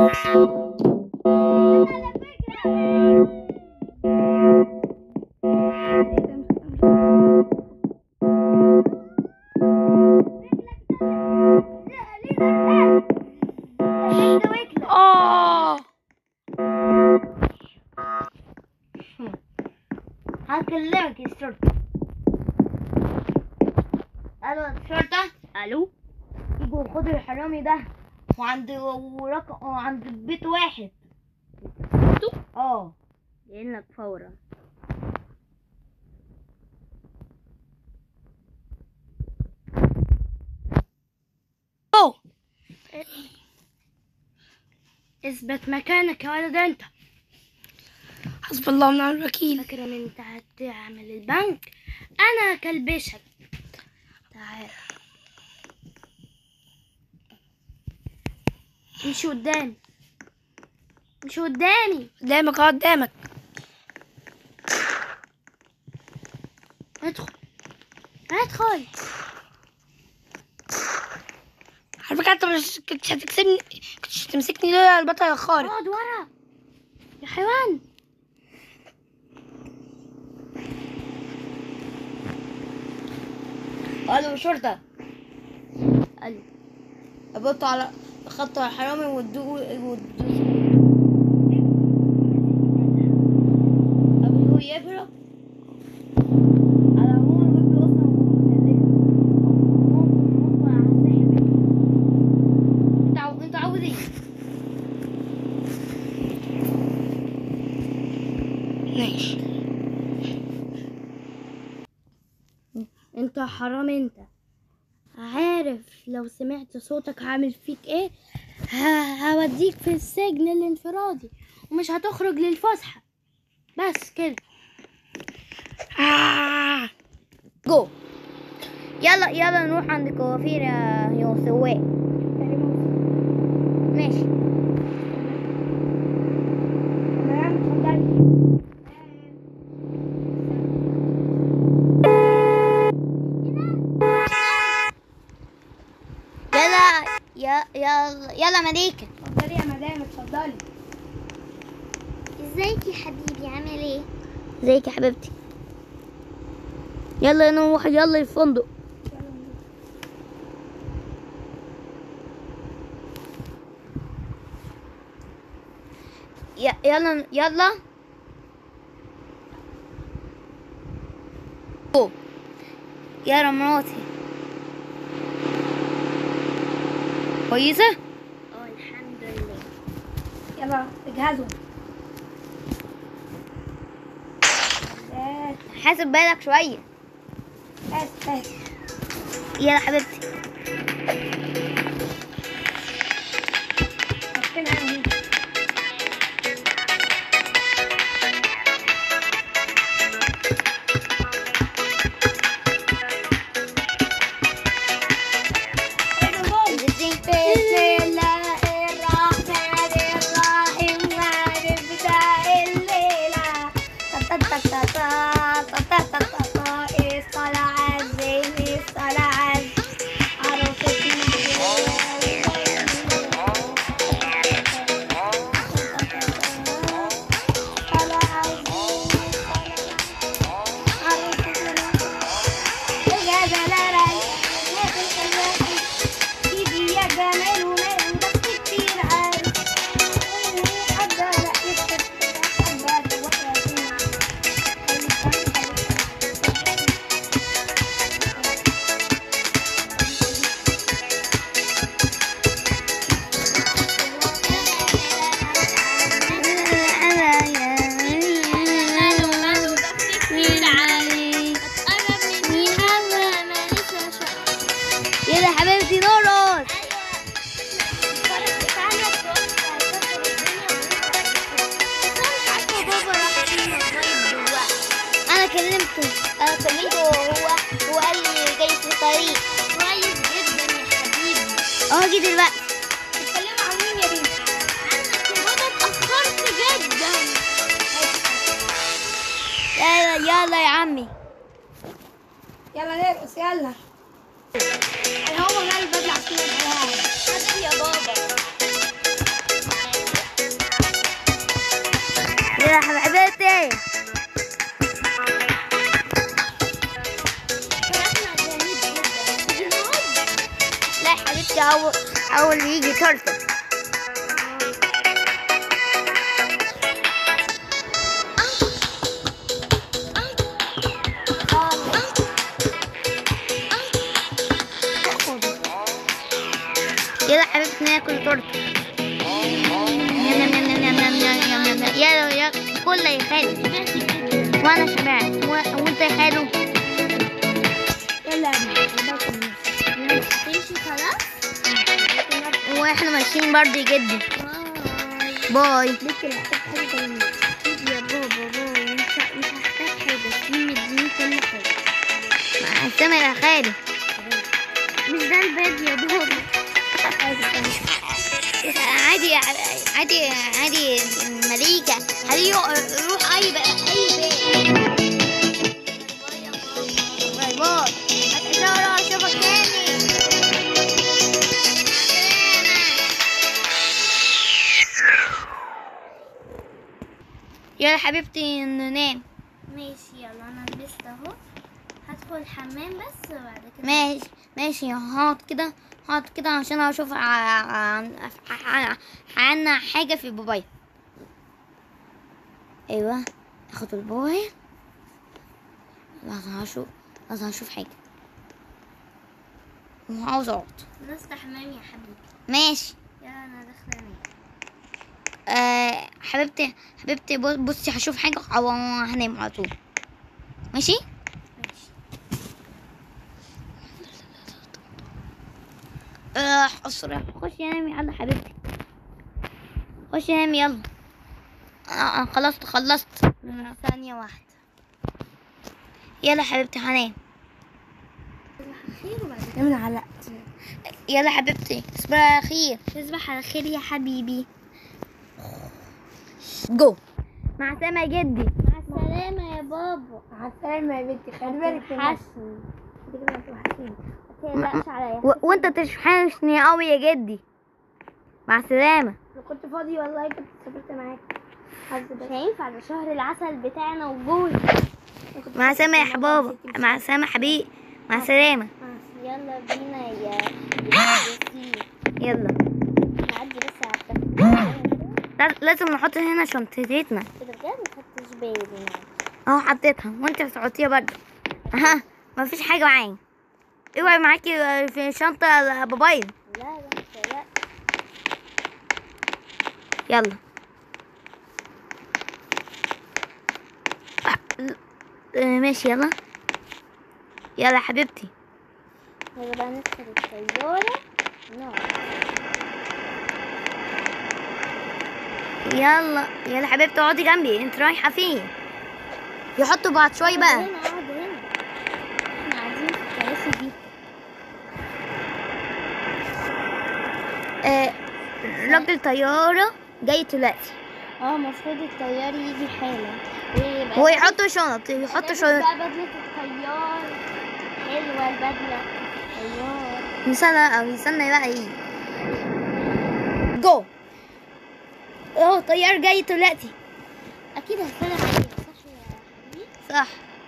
اه هكلمك الشرطة الو الشرطة الو يجوا خدوا الحرامي ده وعند ورقم وعند بيت واحد بيته؟ اه جايين لك فورا أوه. اثبت مكانك يا ولد انت حسب الله ونعم الوكيل فاكر ان انت هتعمل البنك انا هكلبشك تعال امشي قدامي امشي قدامي قدامك اه قدامك ادخل ادخل على فكرة انت مش كنتش هتكسبني كنتش هتمسكني ليه البطل الخارق اقعد ورا يا حيوان الو شرطة الو ابطوا على خطوا الحرامي ودوه ودوه ابو هو يهرب على العموم الراجل اصلا متلهي ممكن على السحر انت عاو- انت عاوز ايه؟ ماشي انت حرام انت عارف لو سمعت صوتك هعمل فيك ايه ه- هوديك في السجن الانفرادي ومش هتخرج للفسحة بس كده آه. جو يلا يلا نروح عند الكوافير يا يا سواق ماشي يلا يا يلا يلا مليكة اتفضلي يا مدام اتفضلي ازيك يا حبيبي عامل ايه ازيك يا حبيبتي يلا نروح يلا الفندق ي- يلا يلا أوه. يا مراتي كويسة؟ اه الحمد لله يلا اجهزوا بس حاسب بالك شوية بس بس يلا حبيبتي حطينا اهي بسم الله الرحمن الرحيم نبدأ الليلة طلع الزين طلع يا جمال وما عندك كتير عارف أقدر أكتب أقدر وأكتب يلا حبيبتي نورس انا كلمته انا كلمته وهو هو قال لي جاي في طريق كويس جدا يا حبيبي اه جه دلوقتي بتتكلموا عن مين يا بنتي عنك يا بابا اتاخرت جدا يلا يلا يا عمي يلا نرقص يلا هو ده البدلة عشان الحياة حبيبي يا بابا أول أول يجي ترتب يلا حبيبتي ناكل تورته يلا يلا يلا يلا يلا يلا يلا كل يا خالد وانا شبعت و- وانت يا خالو يلا تمشي خلاص واحنا ماشيين برضه يا جدي باي باي ليك محتاج حاجة تانية يا بابا باي مش مش هحتاج حاجة في مديني كل حاجة مع السلامة يا خالد مش ده الباب يا بابا عادي عادي عادي مليكة هل روح أي بقى أي بيت باي باي هتشارة أشوفك تاني يلا حبيبتي ننام ماشي يلا انا لبست اهو هدخل الحمام بس وبعد كده ماشي ماشي هقعد كده هقعد كده عشان اشوف ع- عن ع- عنا حاجة في الموبايل ايوه اخد الموبايل لحظة هشوف لحظة هشوف حاجة وعاوز اقعد نست حمام يا حبيبي ماشي يلا انا داخله انام آه حبيبتي حبيبتي بص- بصي هشوف حاجة او هنام على طول ماشي ماشي آه أسرع خشي نامي يلا حبيبتي خشي نامي يلا آه آه، خلصت خلصت ثانية واحدة يلا حبيبتي هنام خير وبعد كده من علقت يلا حبيبتي تصبحي على خير تصبح على خير يا حبيبي جو مع السلامة يا جدي مع السلامة يا بابا مع السلامة يا بنتي خلي بالك تحسن كده ما توحشيني ما تقلقش عليا و... وانت تشحنني قوي يا جدي مع السلامة لو كنت فاضي والله كنت سافرت معاك مش هينفع ده شهر العسل بتاعنا وجوز مع السلامة يا حبابة مع السلامة حبيبي مع السلامة يلا بينا يا ياسين يلا نعدي بس على التفكير لاز- لازم نحط هنا شنطتنا كده بجد ما خدتش بالي اهو حطيتها وانت هتحطيها برضه اها مفيش حاجة معايا اوعي معاكي في شنطة الموبايل لا لا لا يلا آه، ماشي يلا يلا حبيبتي يلا بقى ندخل الطيارة نقعد يلا يلا حبيبتي اقعدي جنبي انت رايحة فين يحطوا بعض شوية بقى هنا اقعد هنا احنا قاعدين في الكراسي دي آه، راجل طيارة جاي دلوقتي اه المفروض الطيار يجي حالا ويبقى هو يحطوا شنط يحطوا لابس شنط بقى بدلة الطيار حلوة البدلة الطيار نستنى او نستنى بقى ايه جو اه طيار جاي دلوقتي اكيد هستنى عليه صح يا حبيبي صح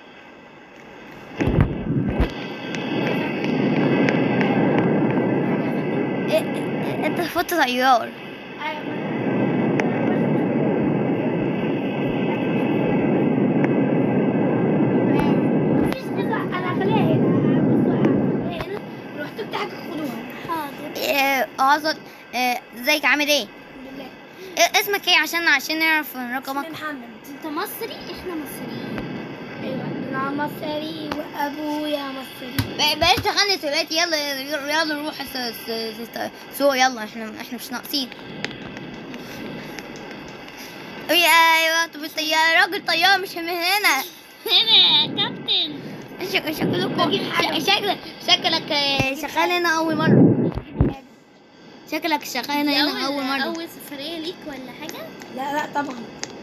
إيه- إيه- انت فوت طيار مفيش كذا انا هخليها هنا بصوا هخليها هنا رحت بتاعك خدوها حاضر إيه، اقصد إيه، ازيك عامل ايه الحمد لله إيه، اسمك ايه عشان عشان نعرف رقمك محمد انت مصري احنا مصريين ايوه انا مصري وابويا مصري ب- بلاش تغني دلوقتي يلا يلا نروح الس- الس- الس- سوق يلا احنا احنا مش ناقصين ايوه ايوه طب الطيار راجل طيار مش من هنا هنا يا كابتن شك- شكلكم ش- شكلك شكلك آه، شغال هنا اول مره شكلك شغال هنا اول مره اول سفريه ليك ولا حاجه لا لا طبعا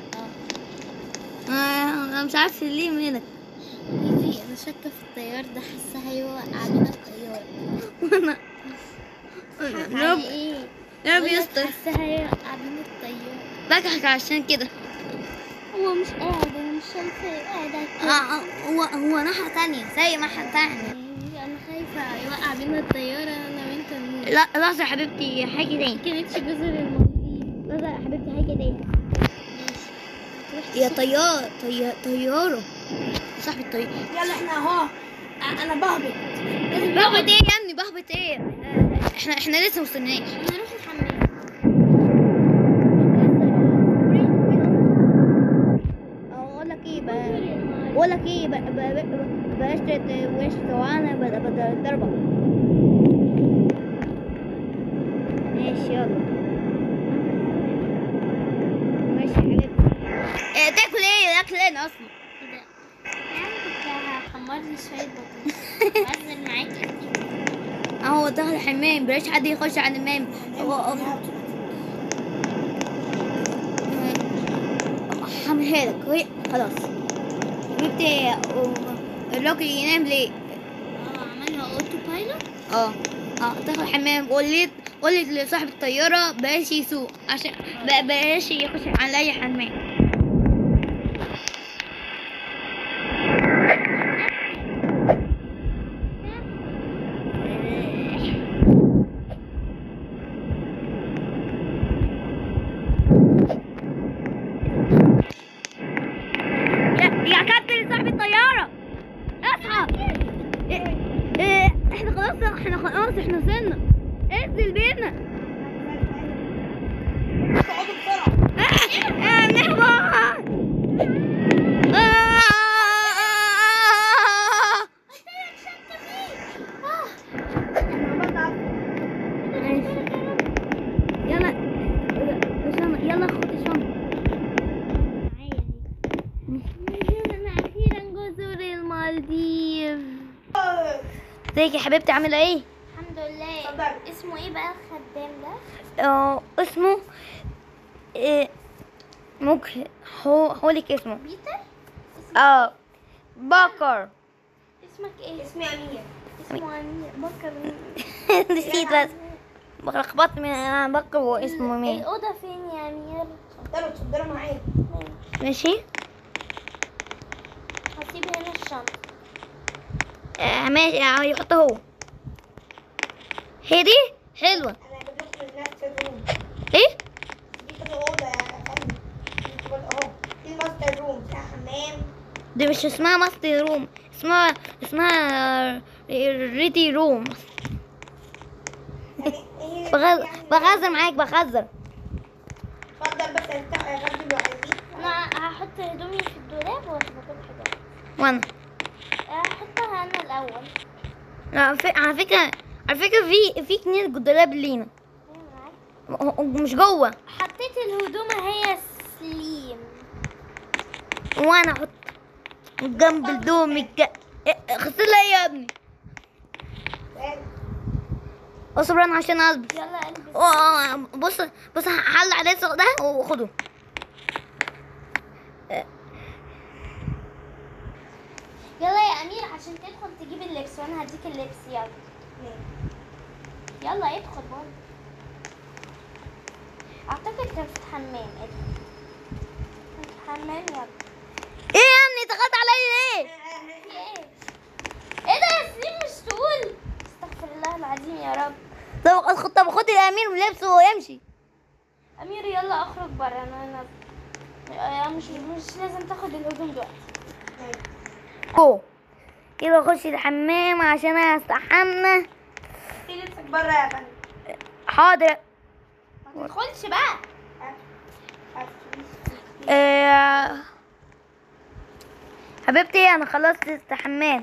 آه، انا مش عارف ليه منك في انا شاكه في الطيار ده حاسه هيوقع بينا الطيار وانا رب ايه رب بقولك يستر حاسه هيوقع بينا الطيار بضحك عشان كده هو مش قاعد انا مش شايفه قاعد على آه، آه، هو هو ناحية تانية زي ناحية تانية الكرسي. انا خايفه يوقع بينا الطياره انا وانت نموت لا لحظة يا حبيبتي حاجة تاني كانتش جزر المالديف لحظة يا حبيبتي حاجة تاني ماشي يا طيار طي... طيارة صاحب الطيارة يلا احنا اهو أ- انا بهبط لازم بهبط ايه يا ابني بهبط ايه آه، احنا احنا لسه مستنيناش احنا هنروح الحمام اقول لك ايه بقى بقول لك ايه بقى- بقى- بقى- بلاش تتوش توعنا بدل بدل الضربة ماشي يلا ماشي يا حبيبتي إيه تاكل ايه الاكل هنا اصلا يعني كنت هحمر لي شوية بطاطس وأنزل معاكي اهو دخل الحمام بلاش حد يخش على الحمام هو هو- هعملها لك وهي خلاص حبيبتي الراجل ينام ليه اه عملنا اوتو بايلوت اه اه دخل الحمام قولي قولي لصاحب الطيارة بلاش يسوق عشان ب- بلاش يخش على أي حمام يا يا كابتن صاحب الطيارة اصحى إيه إيه احنا خلاص احنا خلاص احنا وصلنا انزل بينا اقعدوا بسرعة آه، آه، نهبط آه. يلا شنطة يلا خد الشنطة نزلنا أخيرا جزر المالديف ازيك يا حبيبتي عاملة ايه؟ الحمد لله اتفضلي. اسمه ايه بقى الخدام ده؟ اه اسمه إيه ممكن هو هو لك اسمه بيتر؟ اه بكر اسمك ايه؟ اسمي أمير اسمه أمير بكر مين؟ نسيت بس لخبطت من بكر واسمه مين الأوضة فين يا أمير؟ اتفضلوا اتفضلوا معايا ماشي هسيب هنا الشنطة آه ماشي آه، يحطه هو هي دي حلوة أنا هجيب لكم الماستر روم ايه دي كده أوضة يا فندم دي كده أهو دي الماستر روم فيها حمام دي مش اسمها ماستر روم اسمها اسمها ريدي روم يعني هي بغزر يعني- بغزر معاك بغزر اتفضل بس انت غدي لو عايزين أنا هحط هدومي في الدولاب وأشوف كل حاجة وانا هحطها أنا الأول على فك- على فكرة على فكرة في في اتنين دولاب لينا أيوة معاك. ه- مش جوه حطيت الهدوم هي سليم وانا احط جنب الدوم الج... غسلها ايه يا ابني اصبر انا عشان اصبر يلا البس آه، بص بص هحل عليه الصوت ده وخده يلا يا أمير عشان تدخل تجيب اللبس وأنا هديك اللبس يلا يلا ادخل برضه أعتقد كان في الحمام ادخل كان في الحمام يلا ايه يا ابني ضغط عليا ليه في ايه؟ ايه ده يا سليم مش تقول استغفر الله العظيم يا رب طب خد طب خد الامير ولبسه ويمشي أمير يلا اخرج برا أنا أنا آه، مش مش لازم تاخد الهدوم دلوقتي جو يلا خش الحمام عشان انا استحمى في لبسك بره يا فندم حاضر ما تدخلش بقى آه... حبيبتي انا خلصت استحمام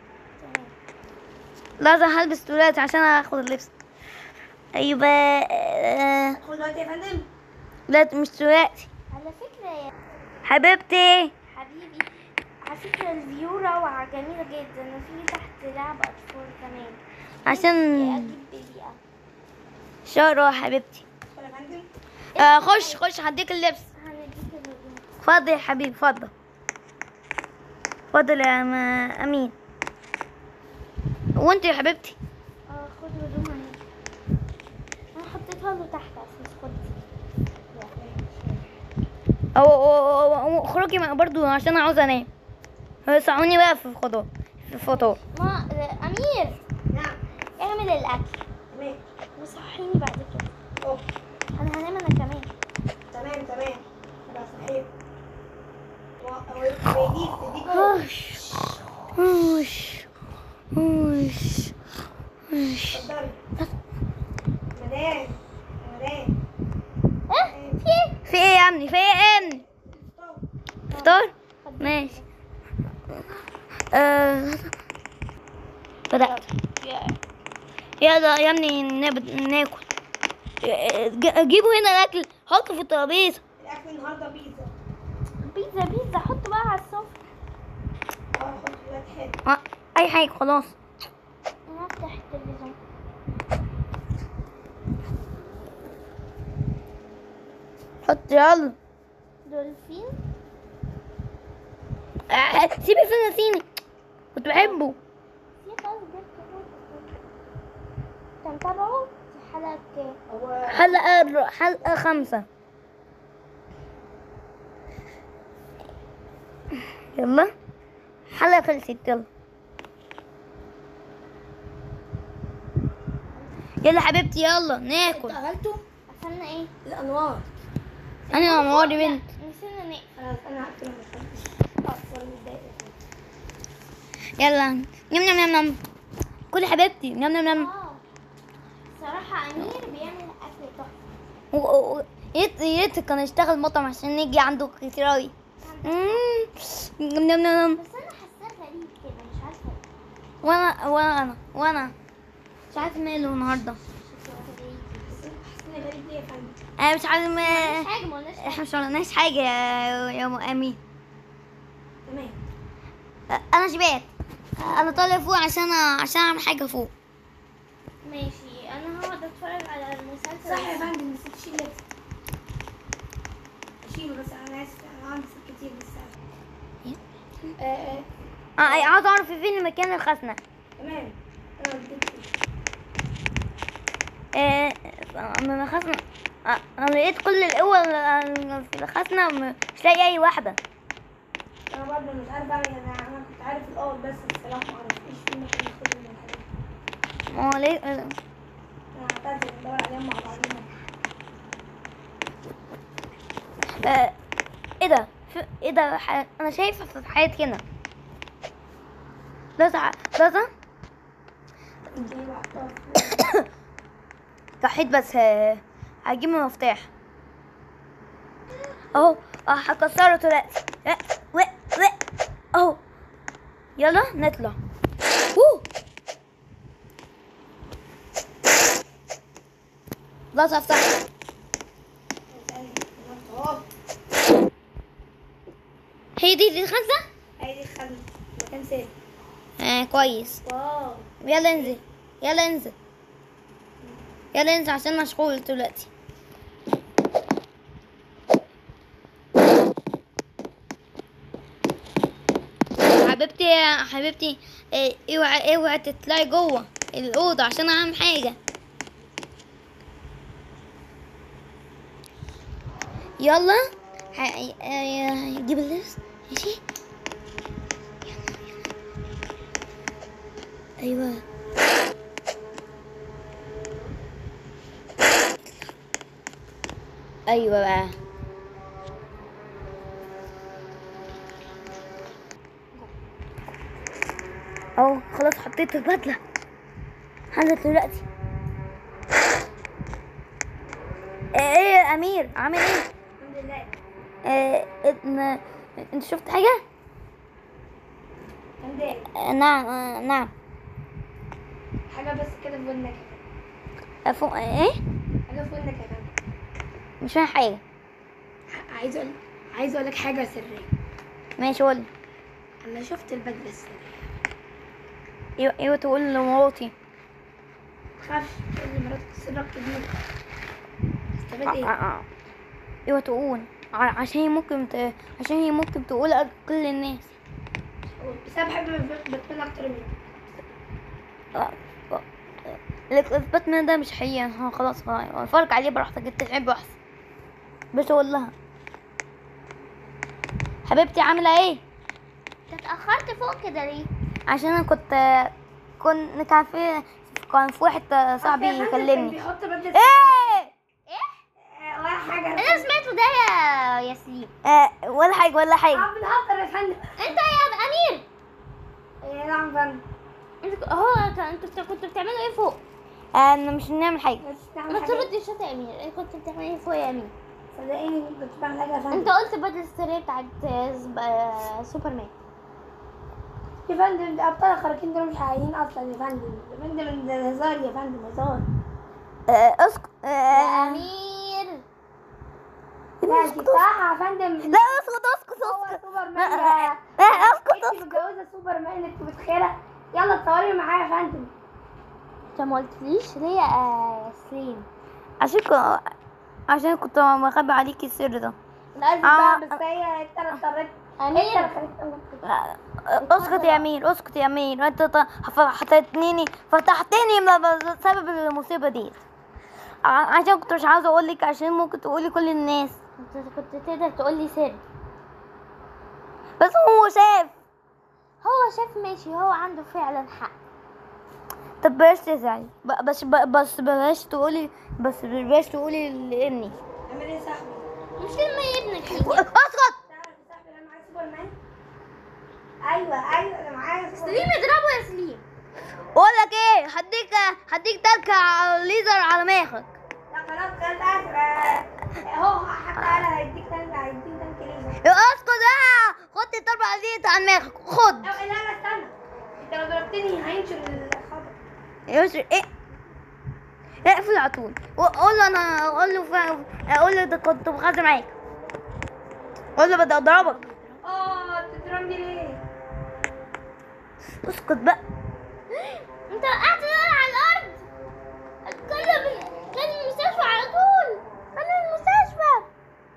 لازم هلبس دلوقتي عشان اخد اللبس ايوه آه... خد دلوقتي يا فندم لا مش دلوقتي على فكرة يا حبيبتي حبيبي على فكرة الفيو روعة جميلة جدا وفي تحت لعب أطفال كمان عشان أجيب بيبي أب. شهر حبيبتي خد يا فندم آه خش خش هديك اللبس هنديك الهدوم اتفضل يا حبيبي اتفضل اتفضل يا م- امين وانت يا حبيبتي اه خد هدوم اهي انا حطيتها له تحت اساس خد او أو- أو- أو- اخرجي مع- برضو عشان عاوز انام ساعوني بقى في الفطار في الفطار ما امير نعم اعمل الاكل تمام وصحيني بعد كده أوه. انا هنام انا كمان تمام تمام خلاص صحيح و- ويديك تديك هوش هوش هوش هوش اتفضلي مدام مدام ايه في ايه في ايه يا ابني في ايه يا ابني فطار ماشي آه بدأت يلا يا ابني نب- ناكل ج- جيبوا هنا الاكل حطه في الترابيزه الأكل النهاردة بيتزا بيتزا بيتزا حط بقى على السفرة اه حط دلوقتي حلو آه، اي حاجه خلاص انا افتح التلفزيون حط يلا دولفين آه، سيبي في نسيني كنت بحبه في خلاص جبت انت متابعه في حلقة كام؟ هو حلقه حلقه خمسة يلا حلقه خلصت يلا يلا حبيبتي يلا ناكل اشتغلتوا قفلنا ايه؟ الأنوار انا موري بنت نسينا نقفل خلاص أنا هقفل ما تخافيش أصلا متضايقة يلا نم نم نم نم كل حبيبتي نم نم نم اه صراحة أمير بيعمل أكل تحفة و- و- و- يا ريت يا ريت كان يشتغل مطعم عشان نيجي عنده كتير اوي مم. نم نم نم بس أنا حاساه غريب كده مش عارفة وانا وانا وانا مش عارف ماله النهارده شكله غريب بس أنا حاسس إن غريب ليه يا فندم انا مش عارف ملناش ما... حاجة ملناش حاجة احنا مش عملناش حاجه يا يا ام امي تمام انا شبعت انا طالع فوق عشان عشان اعمل حاجه فوق ماشي أنا هقعد أتفرج على المسلسل صح يا فندم نسيت أشيل لبس أشيله بس أنا آسف أنا عندي كتير بس آه آه اه عاوز اعرف فين مكان الخزنه تمام أنا اديت آه، من الخزنه آه، انا لقيت كل القوة اللي في الخزنه م- مش لاقي اي واحده أنا برضه مش عارف أعمل أنا أنا كنت عارف الأول بس الصراحة ما عرفتش في مكان ياخد من الحاجات ما هو ليه آه، أنا هعتذر ندور عليهم مع بعضينا آه، ايه ده في- ايه ده ح- انا شايفه في حياتي هنا لازع لازع دي بقى صحيت بس آه، هجيب المفتاح اهو اه هكسره دلوقتي آه، و و اهو يلا نطلع ووو لا افتح أهو هي دي دي الخزنة أي دي خلنا مكان سيف آه كويس واو يلا انزل يلا انزل يلا انزل عشان مشغول دلوقتي حبيبتي يا حبيبتي اه، اوعي اوعي تطلعي جوه الاوضه عشان اعمل حاجه يلا ه- اه، جيب اللبس ماشي ايوه ايوه بقى اهو خلاص حطيت البدله هنزل دلوقتي ايه ايه يا امير عامل ايه الحمد لله آه إن- انت شفت حاجه الحمد لله آه نعم آه نعم حاجة بس كده في ودنك آه، فوق ايه حاجة في ودنك يا فندم مش فاهم حاجه ح- عايز أقول عايز أقول لك حاجة سرية ماشي قول أنا شفت البدلة السرية ايوه ايوه تقول لمراتي تخافش تقول لي مراتك سرك كبير استفاد آه، إيه؟ آه، آه. ايوه تقول ع- عشان هي ممكن ت... عشان هي ممكن تقول كل الناس بس أنا بحب الب- باتمان أكتر منك آه، آه. لك باتمان ده مش حقيقي ها خلاص ها، اتفرج عليه براحتك انت تحب احسن بس اقول لها حبيبتي عامله ايه انت اتأخرت فوق كده ليه؟ عشان انا كنت كنت كان في كان في واحد صاحبي كان يكلمني بيحط بدل ايه آه، ولا حاجة انا سمعته ده يا ياسين آه ولا حاجه ولا حاجه عم بنهزر يا فندم انت يا امير إيه، نعم فندم انت هو انتوا كنتوا بتعملوا ايه فوق انا مش بنعمل حاجه بس نعمل ما حاجة. تردش يا امير ايه كنت بتعمل ايه فوق يا امير صدقيني كنت بعمل حاجة يا فندم انت قلت بدل السرية بتاعت آه، سوبرمان يا فندم ده ابطال الخارقين دول مش حقيقيين اصلا يا فندم يا فندم ده هزار يا فندم هزار اسكت يا امير لا دي صح يا فندم لا اسكت اسكت هو اسكت سوبرمان لا، يا لا، اسكت انت اسكت متجوزة سوبرمان انت متخيلة يلا اتصوري معايا يا فندم انت ما قلتليش ليه يا سليم عشان ك... عشان كنت مخبي عليكي السر ده انا اسف آه. بقى بس هي انت اللي اضطريت أمير. انت اللي خليت تقول كده. اسكت يا امير اسكت يا امير انت ط- فتحتني فتحتني م- بسبب المصيبه دي ع- عشان كنت مش عاوزه اقول لك عشان ممكن تقولي كل الناس انت كنت تقدر تقول لي سر بس هو شاف هو شاف ماشي هو عنده فعلا حق طب بلاش تزعلي ب- بس ب- بس بلاش تقولي بس بلاش تقولي لاني اعمل ايه يا صاحبي مش لما ابنك اسكت تعرف يا صاحبي انا معايا سوبرمان ايوه ايوه انا معايا سوبرمان اضربه يا سليم اقول لك ايه هديك هديك تلك على ليزر على دماغك لا خلاص كده اسف اهو حتى انا هيديك تانك هيديك تانك ليه يا اسكت بقى خد الضربة على على دماغك خد لا لا لا استنى انت لو ضربتني هينشر الخبر يسر ايه اقفل على طول وقول له انا اقول له فا... اقول له ده كنت بخاطر معاك قول له بدي اضربك اه تضربني ليه اسكت بقى انت وقعت على الارض اتكلم كان المستشفى على طول انا المستشفى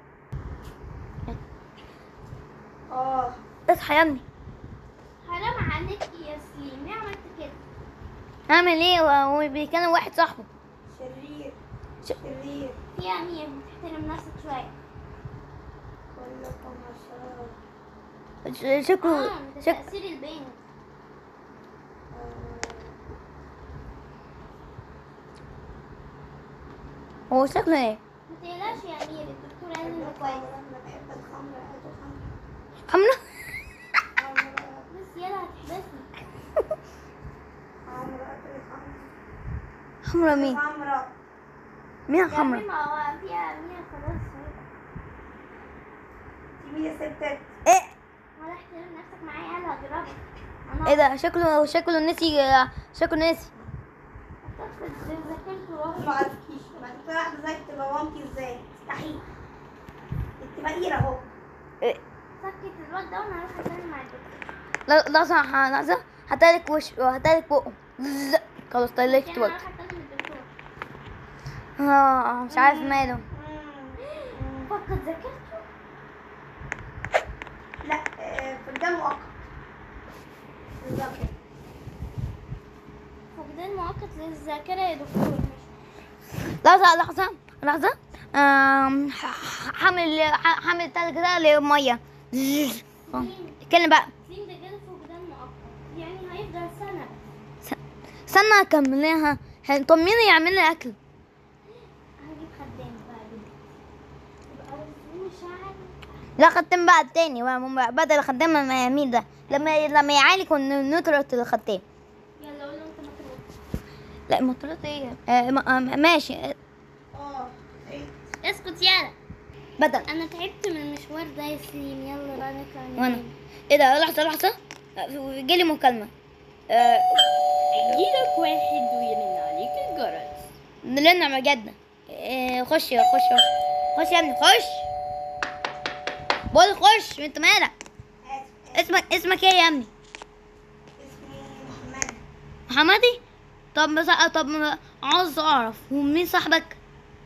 اه اصحى يا ابني حرام عليك يا سليم ليه عملت كده اعمل ايه وهو بيكلم واحد صاحبه شرير ش- شرير يا امير تحترم نفسك شويه كلكم اشرار ش- شكله اه ده شك... تاثير البنت هو شكله ايه ما تقلقش يا امير الدكتور قال انه كويس انا بحب الخمر هاتوا خمر حمله خمر بس يلا هتحبسني خمر هاتوا خمر حمرا مين خمرة مين يا حمرا امير ما هو فيها امير خلاص سيبي يا ستات ايه ولا احترم نفسك معايا يلا هضربك انا ايه ده شكله شكله نسي شكله نسي اعتقد ذاكرته روحي ما عرفتكيش ما تبقى واحدة زيك تبقى مامتي ازاي مستحيل انت فقيرة اهو إيه؟ سكت الواد ده وانا هروح اتكلم مع الدكتور لا لحظة لحظة هتالك وش هتالك بقه زز. خلاص طلعت انا وقت هروح اتكلم الدكتور اه مش عارف ماله فقد ذاكرته لا آه، فقدان مؤقت بالظبط فقدان مؤقت للذاكرة يا دكتور لحظة لحظة لحظة آم، ح- ح- حمل ح- حمل تلج ده لمية زز. آه. اتكلم بقى سليم ده جاله فقدان مؤقت يعني هيفضل سنة بس استنى اكملها طب مين يعمل لي اكل هجيب خدام بقى جدا يبقى رسمه شعر لا خدام بقى التاني بقى من- بدل الخدام ما- مين ده لما لما يعالج نطرة الخدام يلا قول له انت ما تروح لا مطرة ايه آه ما- آه، ماشي آه، اه إيه؟ اسكت يلا بدل انا تعبت من المشوار ده يا سليم يلا بقى نطلع وانا ننام. ايه ده لحظة لحظة آه، جالي مكالمة آه، يجيلك واحد ويرن عليك الجرس لنا مجدنا آه، خش يا خش خش خش يا ابني خش بقول خش انت مالك آسف، آسف. اسمك اسمك ايه يا ابني اسمي محمد محمدي طب بس طب عاوز اعرف ومين صاحبك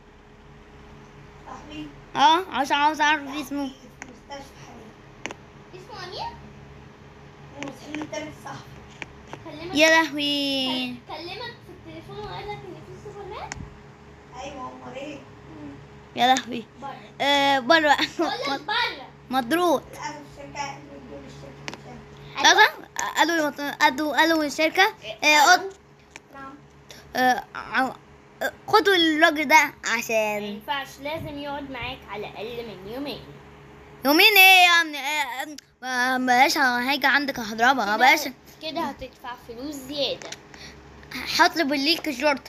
صاحبي اه عاوز عاوز اعرف اسمه في مستشفى حاليا اسمه امير ومسحيل تالت صاحبي كلمك يا لهوي كلمك في التليفون وقال لك ان في سوبرمان ايوه امال ايه يا لهوي بره آه بره بقول لك بره مضروط للاسف الشركه بتقول الشركه مش أنا. لحظة قالوا قالوا قالوا الشركة آه قط نعم آه، ع- آه، خدوا الراجل ده ما عشان ينفعش لازم يقعد معاك على الاقل من يومين يومين ايه يعني آه، آه، بلاش حاجة عندك هضربها بلاش كده هتدفع فلوس زياده هطلب ليك الشرطة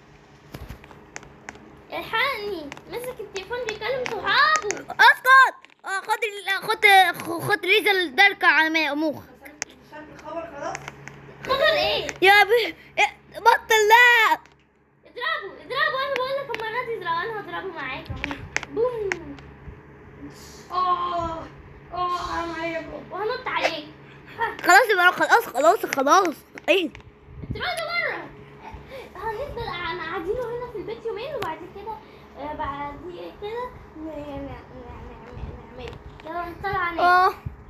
الحقني مسك التليفون بيكلم صحابه اسكت آه، خد ال- خد خد ريزة الدركة على مخ شرط الخبر خلاص خبر ايه يا بي إيه، بطل لا اضربه اضربه انا بقول لك المره دي اضربه انا هضربه معاك اهو بوم اه اه حرام عليكم وهنط عليك خلاص يبقى خلاص خلاص خلاص ايه اطرده بره هنفضل قاع- قاعدين هنا في البيت يومين وبعد كده آه، بعد كده ن- ن- ن- نعمل يلا نطلع عليك اه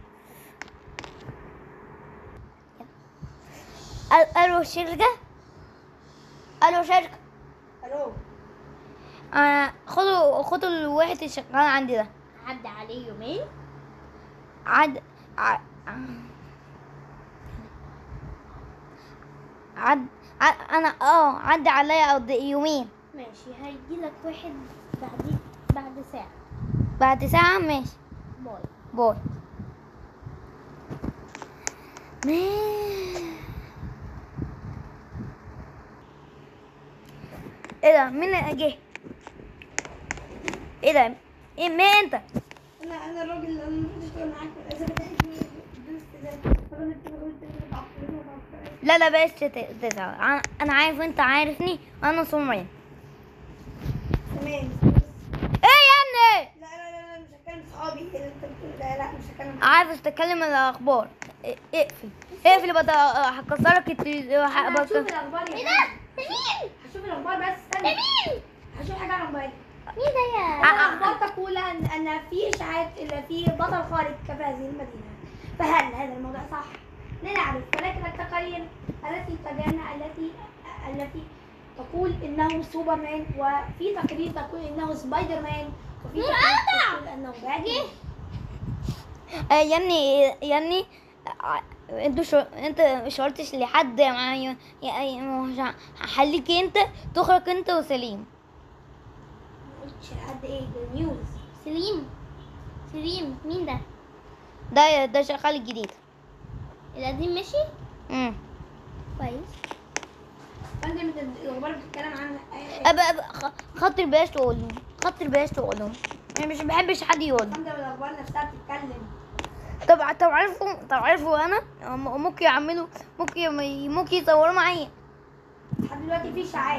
ال- الو شركة الو شركة الو آه خدوا خدوا الواحد اللي شغال عندي ده عدى عليه يومين عد ع- عد ع- انا اه عدى عليا قد يومين ماشي هيجي لك واحد بعد بعد ساعة بعد ساعة ماشي باي باي ما- ايه ده مين اللي جه ايه ده ايه مين انت انا انا الراجل اللي انا المفروض اشتغل معاك اذا بدأت الراجل اللي قلت لك تعطلني وتعطلني. لا لا بلاش تت- تزعل انا انا عارف انت عارفني انا سمرين تمام ايه يا ابني لا لا لا لا مش هتكلم صحابي اللي انت بتقول ده لا مش هتكلم عارف تتكلم الاخبار إيه- اقفل اقفل بقى هكسرك التلفزيون انا هشوف هبقى- الاخبار يا ايه حبيبي. ده؟ ده مين؟ هشوف الاخبار بس ده استنى مين؟ هشوف حاجه على موبايلي مين ده يا؟ الأخبار تقول أن أن في إشاعات إن في بطل خارق في هذه المدينة فهل هذا الموضوع صح؟ لا نعرف ولكن التقارير التي تجانا التي التي تقول إنه سوبرمان وفي تقارير تقول إنه سبايدر مان وفي نور تقارير قطع. تقول إنه باتمان آه، يا ابني يا ابني آه، انتوا شو انت شرطش لحد معايا يا اي مش ه- هخليك انت تخرج انت وسليم ما قلتش لحد إيه ده نيوز سليم سليم مين ده؟ ده ده شغال الجديد القديم مشي؟ امم كويس فأنت مت- الأخبار بتتكلم عن أبقى أبقى خ- خاطر بلاش تقولهم خاطر بلاش تقولهم انا مش بحبش حد يقول فأنت الأخبار نفسها بتتكلم طب طب عارفوا طب عارفوا انا م- ممكن يعملوا ممكن يم- ممكن يصوروا معايا لحد دلوقتي في إشاعات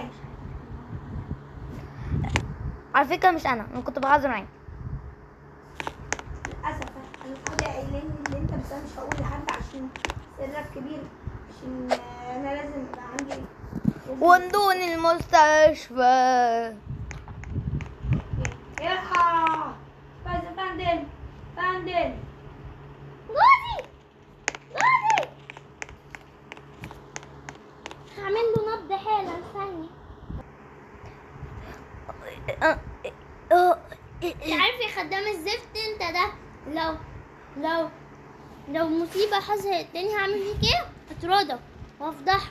على فكره مش انا انا كنت بهزر معاك للأسف أنا المفروض قايلين لي اللي أنت بس أنا مش هقول لحد عشان سرك كبير عشان آه، أنا لازم يبقى عندي وندون المستشفى الحق بس فندم فندم جوزي جوزي هعمل له نبض حالا ثانية أه، أه، انت عارف يا خدام الزفت انت ده لو لو لو مصيبة حصلت تاني هعمل فيك ايه؟ هطردك وافضحك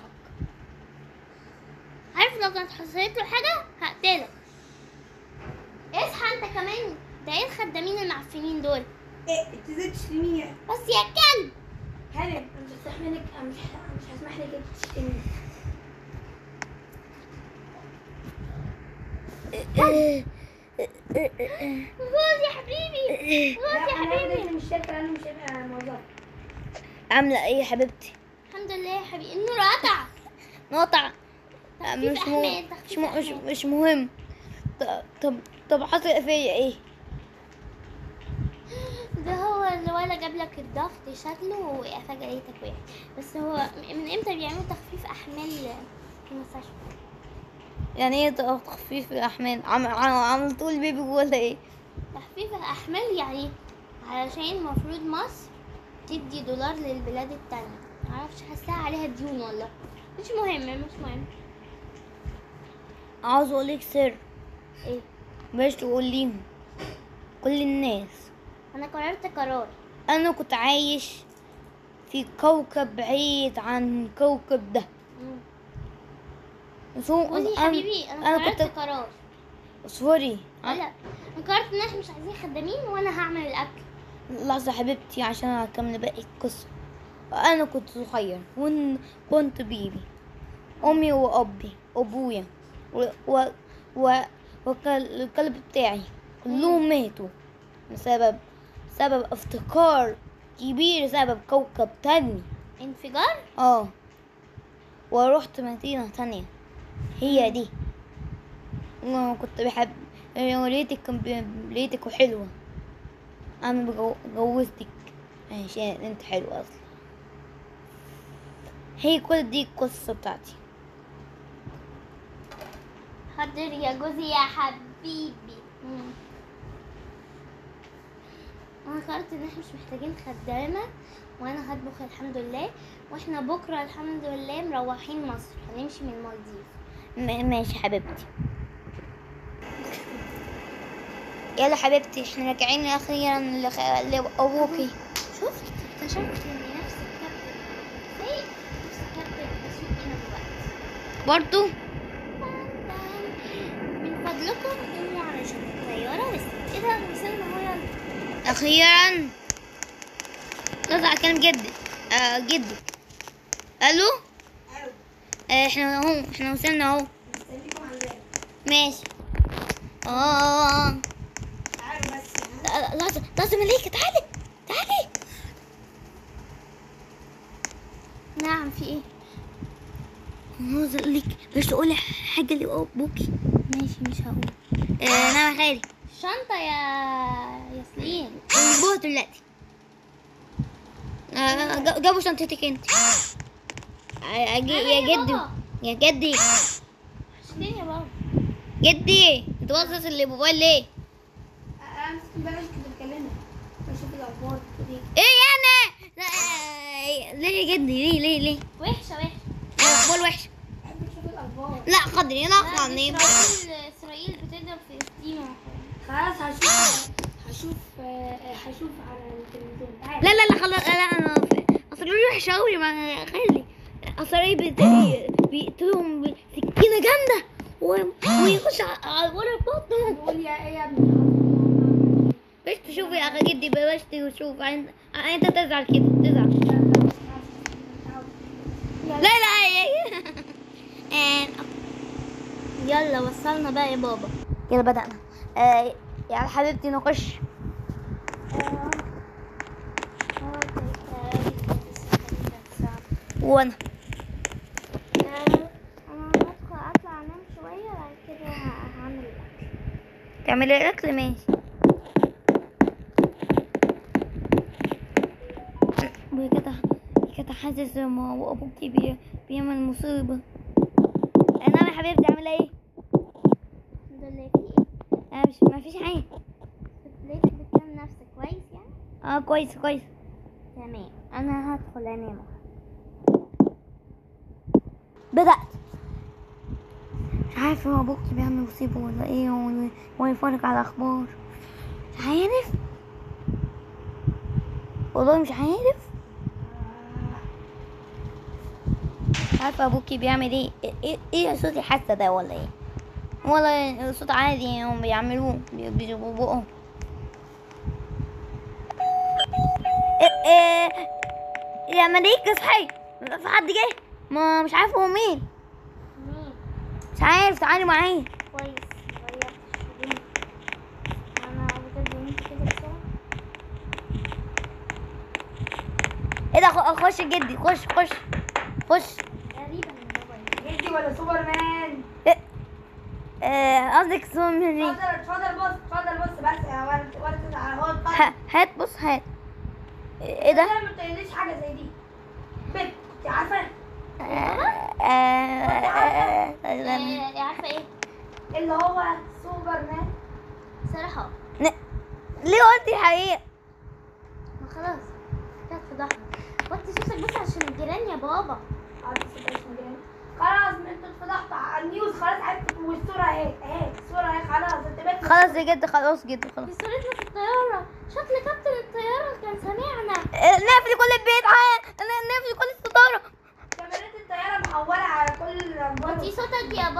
عارف لو كانت حصلت له حاجة هقتلك اصحى انت كمان ده ايه الخدامين المعفنين دول إيه أنت ازاي تشتميني يعني؟ بس يا كلب هانم أنا مش هسمح لك أنا مش مش هسمح لك تشتميني جوزي يا حبيبي جوزي لا يا أنا حبيبي هاخدك من الشركة لأنه مش هيبقى موظف عامله ايه يا حبيبتي الحمد لله يا حبيبي النور قطع نقطع تخفيف مش مهم أحمال، مش, تخفيف م... مش, أحمال. مش مهم ط- طب طب حصل فيا ايه ده هو اللي ولا جاب لك الضغط شكله ووقع فجأة لقيتك وقع بس هو من امتى بيعملوا تخفيف احمال في المستشفى يعني ايه تخفيف الاحمال عم... عم... عملت تقول بيبي ولا ايه تخفيف الاحمال يعني علشان المفروض مصر تدي دولار للبلاد التانية معرفش حاساها عليها ديون والله مش مهم مش مهم عاوز اقولك سر ايه باش تقوليهم كل الناس انا قررت قرار انا كنت عايش في كوكب بعيد عن الكوكب ده مم. سو قولي يا أنا- حبيبي انا انا قررت كنت قرار سوري لا انا قررت ان احنا مش عايزين خدامين وانا هعمل الاكل لحظة حبيبتي عشان أكمل باقي القصة أنا كنت صغير وكنت بيبي أمي وأبي وأبويا و... و... و... والكلب بتاعي كلهم ماتوا بسبب سبب افتكار كبير سبب كوكب تاني انفجار اه ورحت مدينة تانية هي دي وكنت بحب لقيتك كان بي- لقيتك حلوة أنا بجو- جوزتك عشان انت حلوة أصلا هي كل دي القصة بتاعتي حاضر يا جوزي يا حبيبي مم. انا قررت ان احنا مش محتاجين خدامة وانا هطبخ الحمد لله واحنا بكرة الحمد لله مروحين مصر هنمشي من المالديف م- ماشي حبيبتي يلا حبيبتي احنا راجعين اخيرا لخ- لابوكي شفت اكتشفت ان نفس الكابتن ايه نفس الكابتن بسوق هنا دلوقتي برضو من فضلكم قوموا علشان الطيارة بس ايه ده وصلنا اهو يلا اخيرا نطلع كلام جد آه جدو الو آه احنا اهو احنا وصلنا اهو مستنيكم على الباب ماشي اه تعالوا بس لا- لازم لازم مليكة تعالي تعالي نعم في ايه عاوز اقول لك مش تقولي حاجة لابوكي ماشي مش هقول آه نعم خالي الشنطة يا ياسلين بوه دلوقتي آه جا- جابوا شنطتك انت آه، أجي- يا جدو يا جدي عشان يا بابا جدي انت باصص الموبايل ليه امسك امبارح كنت بكلمك بشوف الاخبار دي ايه يعني لا، آه، ليه يا جدي ليه ليه ليه وحشة وحشة الاخبار وحشه بحب اشوف الاخبار لا قدري لا لا، قدري دي اسرائيل اسرائيل بتضرب فلسطين خلاص هشوف هشوف آه، هشوف على التلفزيون تعالى لا لا لا خلاص لا انا اصل روح شاوري مع خالي اصل ايه بت- بيقتلهم بسكينه جامده و- ويخش على- على ورا بطنهم بقول يا ايه يا ابني باش تشوفي يا اخي جدي باش تشوف انت انت تزعل كده تزعل لا لا يا- آه، يلا وصلنا بقى يا بابا كده بدأنا آه، يا حبيبتي نخش وانا انا هدخل اطلع انام شويه بعد كده هعمل الاكل تعملي الاكل ماشي وكده كده حاسس ما هو ابوكي بي... بيعمل مصيبه انا يا حبيبتي عامله ايه الحمد لله في ايه انا مش ما فيش حاجه لقيتك بتكلم نفسك كويس يعني اه كويس كويس تمام انا هدخل انام بدأت مش عارفة هو ابوكي بيعمل مصيبة ولا ايه ولا هو يتفرج على اخبار مش عارف والله مش عارف مش عارفة ابوكي بيعمل ايه ايه, إيه صوتي حاسة ده ولا ايه ولا صوت عادي هم بيعملوه بي- بيجيبوا بقهم إيه إيه يا مليك اصحي في حد جاي ما مش عارف هو مين مين مش عارف تعالي معايا كويس غيرت هدومي انا بجد نمت كده بسرعه ايه ده خ- خش جدي خش خش خش غريبه من بابا جدي ولا سوبرمان إيه، آه، قصدك سومني اتفضل اتفضل بص اتفضل بص بس يا ولد ولا تزعل هو اتفضل ه- هات بص هات ايه ده لا ما تقوليش حاجه زي دي بنت انت عارفه آه، آه، آه، إيه، عارفه ايه اللي هو سوبرمان صراحه ن- ليه قلتي الحقيقة ما خلاص كانت فضحنا وطي صوتك بس عشان الجيران يا بابا عارف صدق اسمه جاي. خلاص ما انتوا اتفضحتوا على النيوز خلاص عرفت والصوره اهي اهي الصوره اهي خلاص انت بنت خلاص يا جد خلاص جد خلاص دي صورتنا في الطياره شكل كابتن الطياره كان سامعنا آه، نقفل كل البيت ها نقفل كل الستارة كاميرات الطياره محوله على كل وطي صوتك يا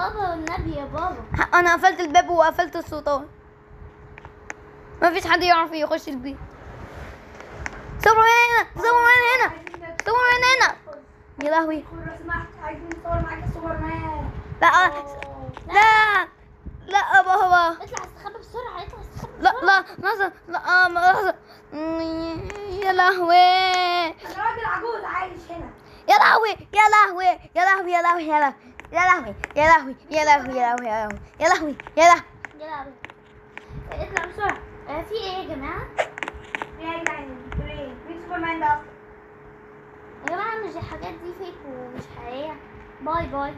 انا قفلت الباب وقفلت السلطان ما فيش حد يعرف يخش البيت سوبرمان هنا سوبرمان هنا سوبرمان هنا يا لهوي لو سمحت عايزين نصور معاك السوبرمان لا أوه. لا لا بابا اطلع استخبى بسرعة اطلع استخبى لا لا لحظة لا آه، لحظة يا لهوي انا راجل عجوز عايش هنا يا لهوي يا لهوي يا لهوي يا لهوي يا لهوي يا لهوي يا لهوي يا لهوي يا لهوي يا لهوي يا لهوي يا لهوي اطلع بسرعة آه، في ايه يا جماعة؟ يا جدعان دول ايه مين سوبرمان ده اصلا يا جماعة مش الحاجات دي فيك ومش حقيقية باي باي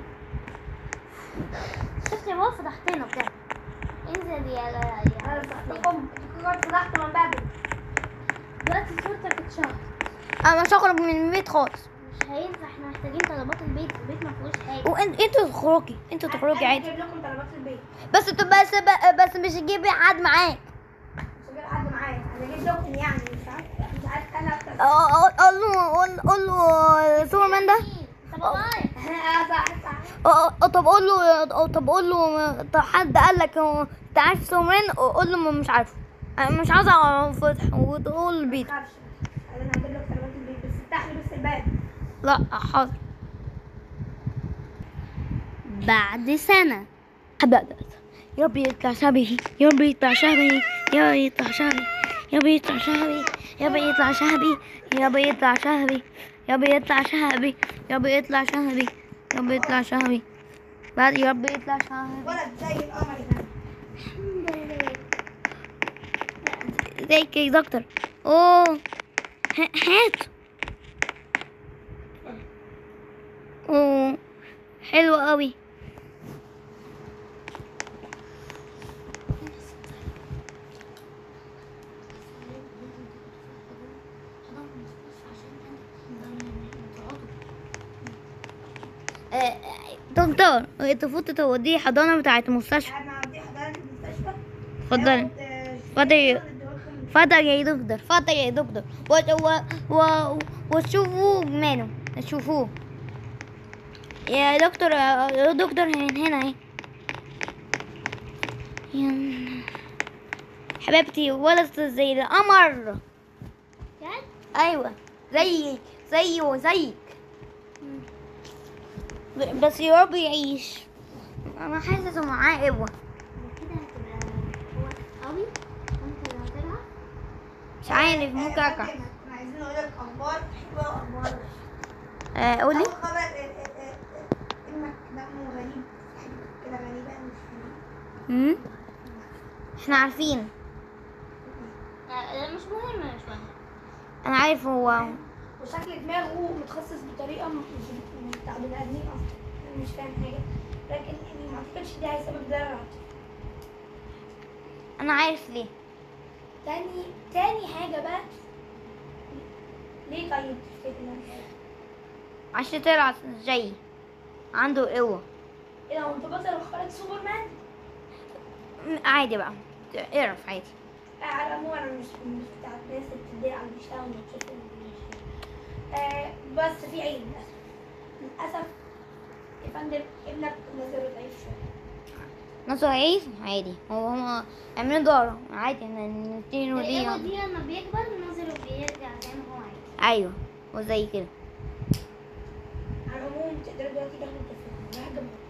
شفت يا بابا فضحتنا بجد انزل يا انا يا فضحتكم انتوا فضحت من بدري دلوقتي صورتك اتشهرت انا مش هخرج من البيت خالص مش هينفع احنا محتاجين طلبات البيت البيت ما فيهوش حاجة وانت انتوا تخرجي انتوا تخرجي انا عادي جايب لكم طلبات البيت بس انتوا بس بس مش تجيبي حد معاك مش غير حد معايا انا جايب لكم يعني مش عارف مش عارف انا اكتر قول قول له قول- قول له سوبرمان ده طب باي انا صح صح اه، اه، طب قول له اه، طب قول له طب حد قال لك هو انت عارف سوبرمان قول له ما مش عارفه انا مش عاوز اعرف فتح وتقول البيت ما تخافش انا هجيب لك طلبات البيت بس افتح لي بس الباب لا حاضر بعد سنة بدأت يا رب يطلع شبهي يا رب يطلع شبهي يا رب يطلع شبهي يا رب يطلع شبهي يا رب يطلع شبهي يا رب يطلع شبهي يا رب يطلع شبهي يا رب يطلع شبهي يا رب يطلع شبهي بعد يا رب يطلع شبهي ولد زي القمر هنا ازيك يا دكتور اوه ه- هات اوه حلو قوي آه، دكتور المفروض توديه حضانة بتاعت المستشفى قاعد مع ودي حضانة المستشفى اتفضلي هياخد، آه، اتفضلي. نديهولكم. اتفضل يا دكتور اتفضل يا دكتور و و و وشوفوه ماله شوفوه يا دكتور يا دكتور هنا هنا اهي يا- حبيبتي ولد زي القمر بجد؟ ايوه زيك زيه زيك بس يا رب يعيش انا حاسس معاه قوه كده هتبقى هو قوي وانت اللي هتلعب مش عارف ممكن اقع كنا عايزين نقول لك اخبار حلوه واخبار آه، قولي اول خبر آه، آه، آه، انك دمه غريب حاجة كده غريبه مش فاهمة. مم؟ احنا عارفين لا، مش مهم مش مهم انا عارف هو وشكل دماغه متخصص بطريقه م- مش مش بتاع بني ادمين اصلا أنا مش فاهم حاجه لكن يعني ما اعتقدش دي هيسبب ضرر انا عارف ليه تاني تاني حاجه بقى ليه طيب تفتكر عشان طلع زي عنده قوة ايه لو انت بطل خارج سوبرمان م- عادي بقى اعرف عادي آه، على العموم انا مش مش بتاع الناس اللي بتدعي على البيشتغل وتشوف آه بس في عيب للاسف للاسف يا فندم ابنك نظره ضعيف شويه نصر عيش عادي هو هما عاملين دورة عادي احنا نديله دي القوة دي لما بيكبر نظره بيرجع زي ما هو عايز ايوه وزي كده على العموم تقدروا دلوقتي تاخدوا الطفل راح جنبه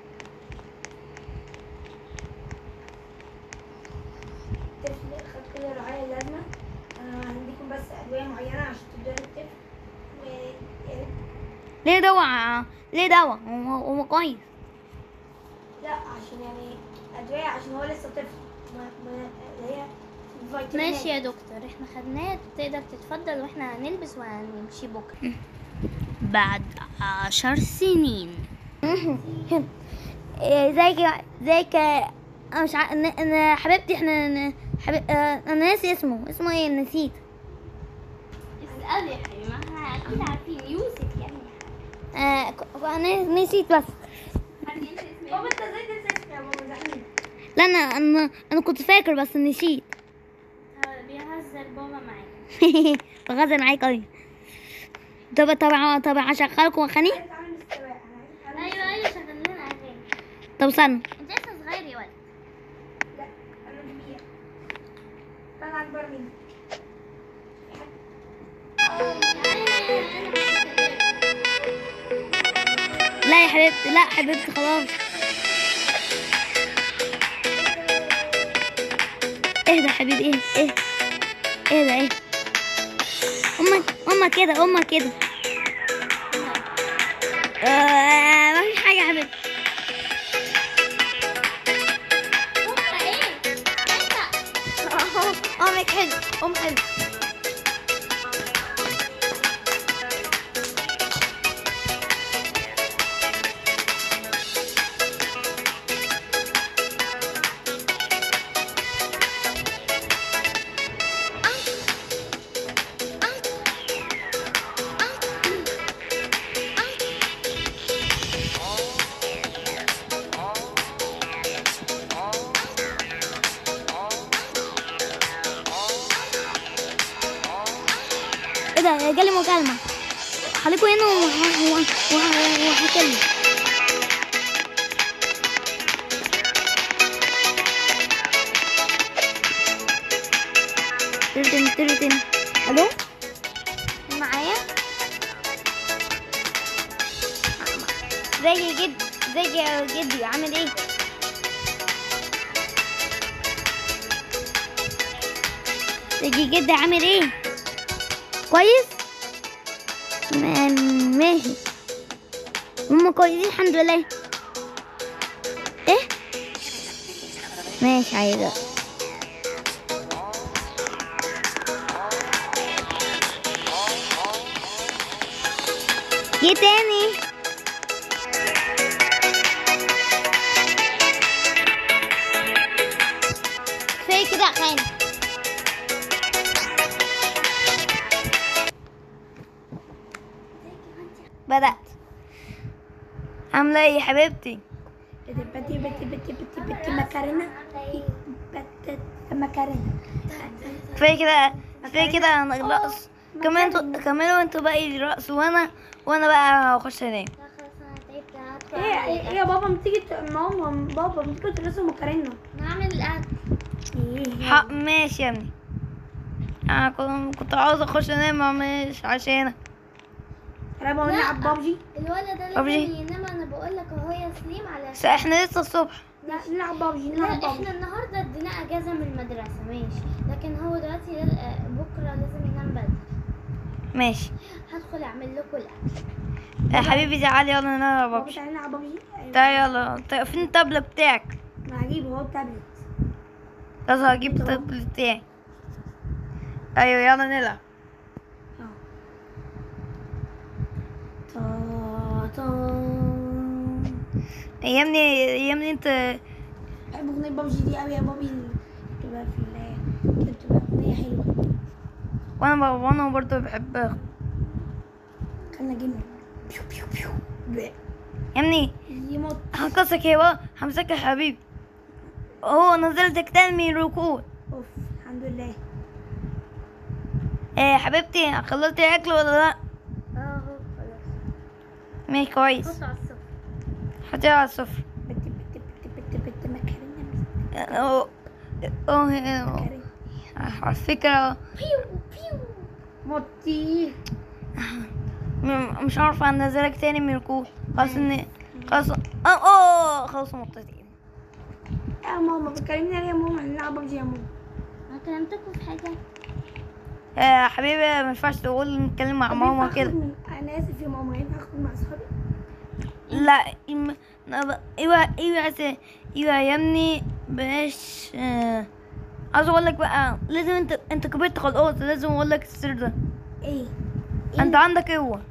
الطفل خد كل الرعاية اللازمة أنا هنديكم بس أدوية معينة عشان تدوها للطفل و يعني ليه دواء ليه دواء هو هو كويس لا عشان يعني أدوية عشان هو لسه طفل ما ما اللي هي فيتامينات. ماشي يا دكتور احنا خدناه تقدر تتفضل واحنا هنلبس وهنمشي بكرة بعد عشر سنين إيه، زيك زيك انا مش عارف انا حبيبتي احنا ن- حبيب... آه، انا ناسي اسمه اسمه ايه نسيت اسألي يا حبيبي ما احنا اكيد عارفين يوسف يعني آه ك- انا نسيت بس عارفين انت اسمه بابا أنت إزاي تنسى اسمي يا بابا زعلان لا انا انا انا كنت فاكر بس نسيت ايه؟ بيهزر بابا معايا بغزل معاك قوي طب طبعا طبعا اشغلكم اغاني عايز أعمل السواق أنا عايز أعمل ايوه ايوه شغل لنا اغاني طب استنى انت لسه صغير يا ولد انا اكبر منك لا يا حبيبتي لا حبيبتي خلاص اهدى يا حبيبي ايه ايه اهدى ايه امك امك كده امك كده آه ما فيش حاجه يا حبيبتي امك حلو ام حلو ايه ده جالي مكالمة خليكوا هنا وه- وه- وه- وهكلم ترتن ترتن الو معايا ازيك يا جد ازيك يا جدي عامل ايه ازيك يا جدي عامل ايه كويس ما- ماشي هم كويسين الحمد لله ايه ماشي عايزة ايه تاني كفايه كده يا خان بدأت عاملة ايه يا حبيبتي؟ بتي بتي بتي بتي بتي بتي مكرونة بتي مكرونة كفاية كده كفاية كده انا الرقص كمان انتوا كملوا انتوا باقي الرقص وانا وانا بقى اخش انام ايه ايه يا بابا ما تيجي ت- ماما بابا ما تيجي ترسم مكرونة نعمل الاكل ايه حق ماشي يا ابني انا كنت كنت عاوز اخش انام مش عشانك انا بقول نلعب بابجي الولد ده أبجي. لازم ينام انا بقول لك اهو يا سليم على بس احنا لسه الصبح لا نلعب بابجي لا نلعب بابجي احنا النهارده ادينا اجازه من المدرسه ماشي لكن هو دلوقتي ل- آه، بكره لازم ينام بدري ماشي هدخل اعمل لكم الاكل يا حبيبي تعالى يلا نلعب بابا ببجي تعالى نلعب بابجي تعالى يلا طيب فين التابلت بتاعك انا هجيبه هو التابلت لازم هجيب التابلت بتاعي ايوه يلا نلعب اه. تا تا يا ابني يا ابني انت بحب اغنية بابجي دي قوي يا بابي بتبقى في ال- بتبقى اغنية حلوة وانا ب- وانا برضه بحب كان جيم بيو بيو بيو بيه. يا ابني يموت هنقصك يا بابا همسكك يا حبيبي هو نزلتك تاني من الركود اوف الحمد لله ايه حبيبتي خلصتي اكل ولا لا اهو خلاص ماشي كويس حطه على السفره حطيها على الصفر بت بت بت بت بت مكرونة اه اه مكرونة على فكرة بيو بيو موتي م- مش عارفة انزلك تاني من الركود خلاص ان خلاص اه اه خلاص نقطتين يا ماما بتكلمني ليه يا ماما نلعب بابجي يا ماما انا كلمتكم في حاجه يا حبيبي ما ينفعش تقول نتكلم مع طب ماما ينفع كده آخد من- انا اسف يا ماما ينفع اخد مع اصحابي لا إم- نا- ايوه ايوه عايز- ايوه يا ابني باش آه، عاوز اقول لك بقى لازم انت انت كبرت خلاص لازم اقول لك السر ده ايه انت عندك قوه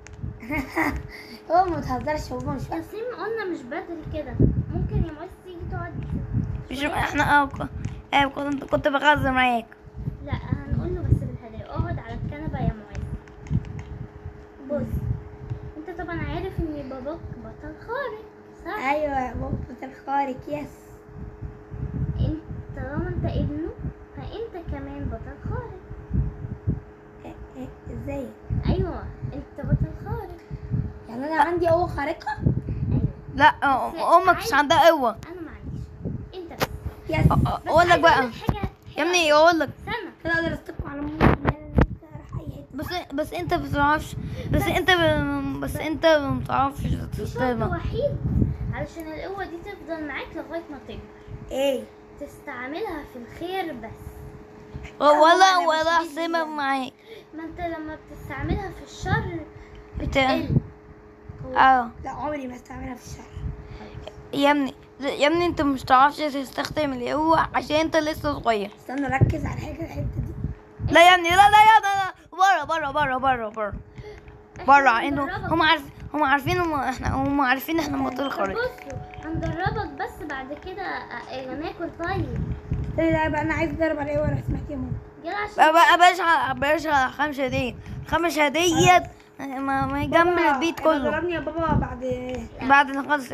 هو ما تهزرش هو مش يا سليم قلنا مش بدري كده ممكن يا معز تيجي تقعد مش احنا اه ك- آه، كنت كنت بغزر معاك لا هنقول له بس بالهدايا اقعد على الكنبه يا معز بص انت طبعا عارف ان باباك بطل خارق صح ايوه يا بابا بطل خارق يس انت طالما انت ابنه فانت كمان بطل خارق إيه إيه ازاي ايوه انت بطل خارق يعني انا عندي قوه خارقه ايوه لا آه، امك مش عندها قوه انا معلش انت بس يس آه، آه، اقول لك عايزة بقى أقول لك حاجه يا ابني اقول لك استنى كده اقدر استقم على ماما ان انا راح اي حته بس بس انت بتعرفش بس انت ب... بس انت ما بتعرفش شرط تستخدم وحيد علشان القوة دي تفضل معاك لغاية ما تكبر ايه تستعملها في الخير بس ولا أنا ولا مش بيجي احسبك معاك ما انت لما بتستعملها في الشر بتاع قل اه لا عمري ما استعملها في الشهر يا ابني يا ابني انت مش تعرفش تستخدم القوة عشان انت لسه صغير استنى ركز على حاجه الحته دي لا يا ابني لا لا يا لا لا بره بره بره بره بره بره إحنا انه هندربك. هم عارف هم عارفين هم احنا هم عارفين احنا بطل طب خارج بصوا هندربك بس بعد كده اه، ناكل طيب استنى لا بقى انا عايز اضرب على ايه وانا سمعت يا ماما يلا عشان بقى بلاش على- بلاش على خمس هدية خمس هدية ما, ما يجمل بابا، البيت يبقى كله ضربني يا بابا بعد بعد ما خلص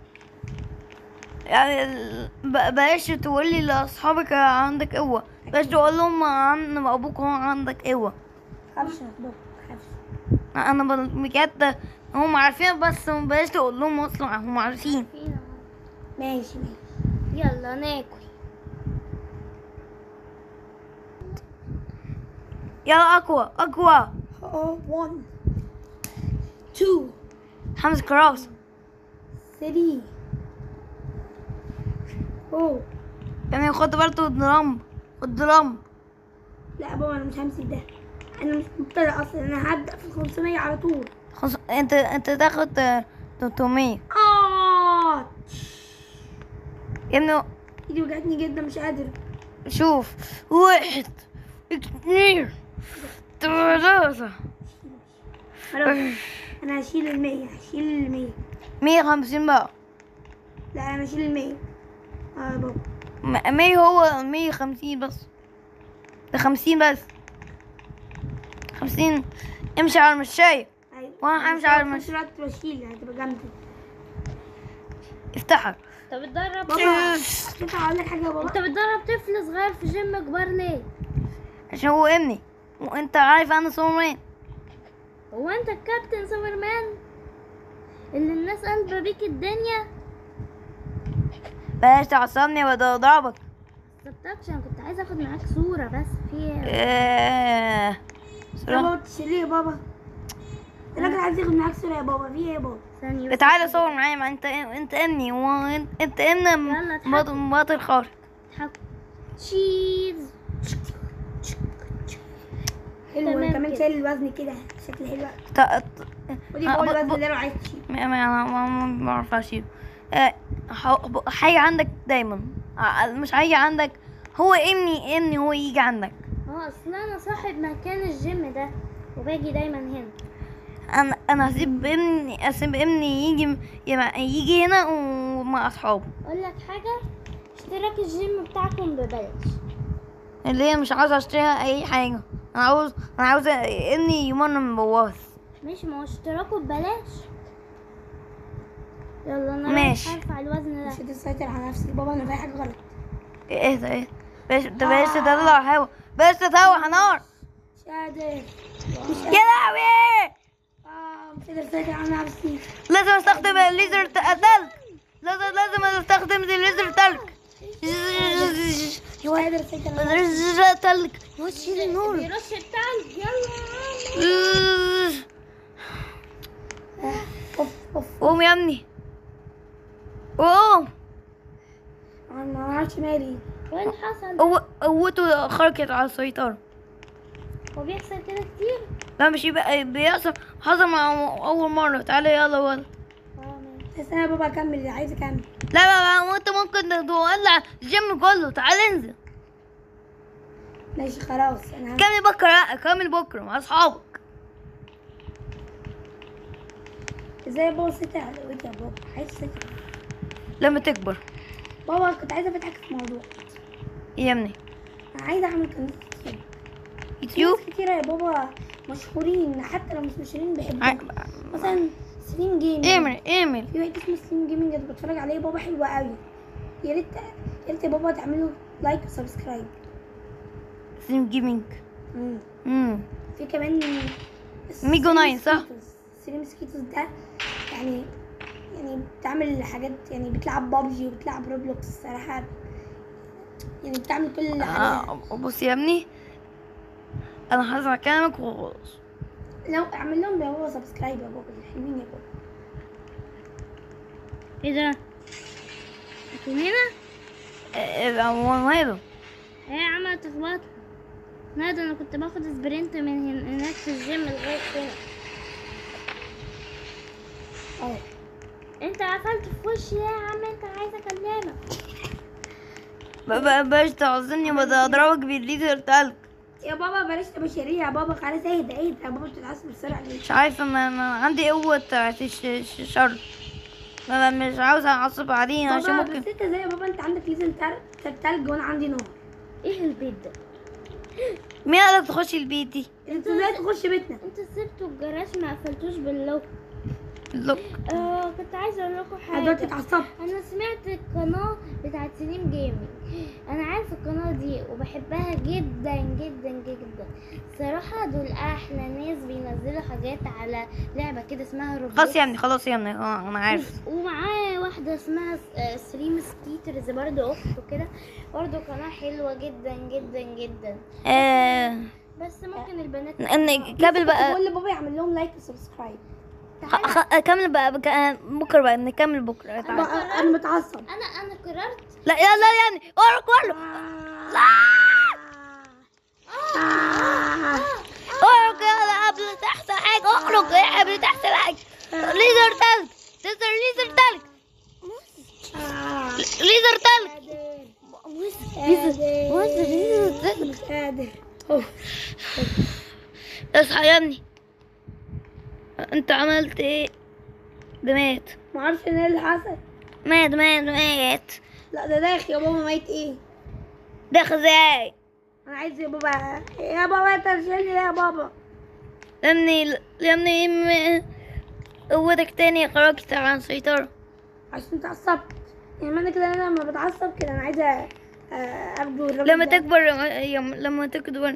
يعني ال- ب- بلاش تقولي لاصحابك عندك قوة بلاش تقول لهم عن ابوك هو عندك قوة خافش يا بابا خافش انا ب- بجد هم عارفين بس بلاش تقول لهم اصلا هم عارفين فينا. ماشي ماشي يلا ناكل يلا اقوى اقوى اه 1 2 خمس كراس 3 اوه يعني خد برضه الدرام الدرام لا يا بابا انا مش همسك ده انا مش مبتدئ اصلا انا هبدا في 500 على طول خص... انت انت تاخد آه، 300 اه يا ابني ايدي وجعتني جدا مش قادر شوف واحد اثنين ثلاثة خلاص انا هشيل ال 100 هشيل ال 100 مية خمسين بقى لا انا هشيل ال 100 اه يا بابا م- مية هو مية خمسين بس ده خمسين بس خمسين امشي على المشاية ايوه وأنا همشي على في المشي. نفس الوقت بشيل هتبقى جامده افتحها طب اتدرب بابا ينفع اقول لك حاجه يا بابا انت بتدرب طفل صغير في جيم كبار ليه؟ عشان هو ابني وانت عارف انا سوبرمان هو انت الكابتن سوبرمان اللي الناس قلبة بيك الدنيا بلاش تعصبني وده اضربك سبتكش انا كنت عايزه اخد معاك صورة بس فيها آه. يا سلام. بابا تشيل ليه يا بابا الراجل عايز ياخد معاك صوره يا بابا في ايه يا بابا ثانية بس. تعالى صور معايا ما انت انت ابني وانت انت يلا ابن اتحكم. بطل بطل خارق اضحك. تشيز حلو تمام كمان كده. شايل الوزن كده شكل حلو أوي. ت- ت- ودي آه، بقول ب- الوزن ب- اللي لو عايز تشيله ما ما انا ما ما بعرف اشيل آه، ح- ب- حاجة عندك دايما آه، مش حاجة عندك هو ابني ابني هو يجي عندك اه اصل انا صاحب مكان الجيم ده وباجي دايما هنا انا انا هسيب ابني اسيب ابني يجي يبقى- يجي هنا ومع اصحابه اقول لك حاجة اشتراك الجيم بتاعكم ببلاش اللي هي مش عاوز اشتريها اي حاجة انا عاوز انا عاوز ابني يمرن من بواص ماشي ما هو اشتراكه ببلاش يلا انا ماشي. رايح ارفع الوزن مش ده هتسيطر على نفسي بابا انا في حاجه غلط ايه ده ايه بلاش ده بلاش تطلع هوا بلاش تطلع نار مش قادر مش يا قادر لهوي اه مش قادر اسيطر على نفسي لازم استخدم الليزر ت- تلج لازم لازم استخدم الليزر تلج مش قادر اسيطر على نفسي الليزر تلج وشيل النور بيرش التلج يلا اوف اوف قوم يا ابني قوم انا ما اعرفش مالي ايه اللي حصل قوة- قوته خرجت على السيطرة هو بيحصل كده كتير لا مش يبقى بيحصل حصل مع أول مرة تعالى يلا ولا اه ماشي بس انا بابا اكمل عايز اكمل لا لا لا وانت ممكن تولع الجيم كله تعال انزل ماشي خلاص انا كمل بكرة كمل بكرة مع أصحابك ازاي بابا سيطر على قوتي يا بابا عايز اسيطر لما تكبر بابا كنت عايزه افتحك في موضوع يا ابني انا عايزه اعمل قناه يوتيوب في يوتيوب ناس كتيرة يا بابا مشهورين حتى لو مش مشهورين بيحبوك ع- مثلا سليم جيمنج اعمل اعمل في واحد اسمه سليم جيمنج انا بتفرج عليه بابا حلو قوي يا ريت يا ريت يا بابا تعملوا لايك وسبسكرايب سليم جيمنج مم. امم في كمان ميجو سليم ناين، صح؟ سكيتوس. سليم سكيتوس ده يعني يعني بتعمل حاجات يعني بتلعب بابجي وبتلعب روبلوكس الصراحة يعني بتعمل كل اللي عليها آه بص يا ابني انا هسمع كلامك وخلاص لو اعمل لهم يا بابا سبسكرايب يا بابا حلوين يا بابا ايه ده انتوا هنا إيه، هو ماله ايه يا عم تخبط لا ده انا كنت باخد سبرنت من هن- هناك في الجيم لغايه هنا اه انت قفلت في وشي ليه يا عم انت عايزه اكلمك ب- ب- باش تعذرني بدي اضربك بالليتر تلج يا بابا بلاش تبشريه يا بابا خلاص اهدى اهدى يا بابا بتتعصب بسرعه ليه مش عارفه ما ما عندي قوه الش- الش- شر ما- ما- مش عاوزه اعصب عليه عشان بابا ممكن بس انت زي يا بابا انت عندك ليزن تل- تلج وانا عندي نار ايه البيت ده مين قالك تخش البيت دي انت ازاي تخش بيتنا انت سبتوا الجراج ما قفلتوش باللوك لوك اه كنت عايزه اقول لكم انا دلوقتي حاجه اتعصبت انا سمعت القناه بتاعت سليم جيمنج انا عارفه القناه دي وبحبها جدا جدا جدا صراحه دول احلى ناس بينزلوا حاجات على لعبه كده اسمها روبلوكس خلاص يا ابني خلاص يا ابني اه انا عارف ومعاه واحدة اسمها س- آه، سليم سكيترز برضه أخته كده برضه قناة حلوة جدا جدا جدا آه بس ممكن البنات ان كمل بقى بقول لبابا يعمل لهم لايك وسبسكرايب خ- خ- كمل بقى بك- بكره بقى نكمل بكره تعال. بقى انا متعصب أنا أنا قررت لا لا لا يعني اورك ورلو اورك يلا قبل تحصل حاجه اخرج إيه قبل تحصل حاجه ليزر تلج ليزر ليزر تلج ليزر تلج ليزر ليزر تلج مش قادر اصحى يا ابني انت عملت ايه ده مات ما اعرفش ايه اللي حصل مات مات مات لا ده داخل يا بابا ميت ايه داخل ازاي انا عايز يا بابا يا بابا انت تشيلني ليه يا بابا يا ابني يا ابني م- قوتك تاني خرجت عن سيطرة عشان اتعصبت يعني معنى كده ان انا لما بتعصب كده انا عايزه آه، ابدو الراجل لما ده. تكبر يوم لما تكبر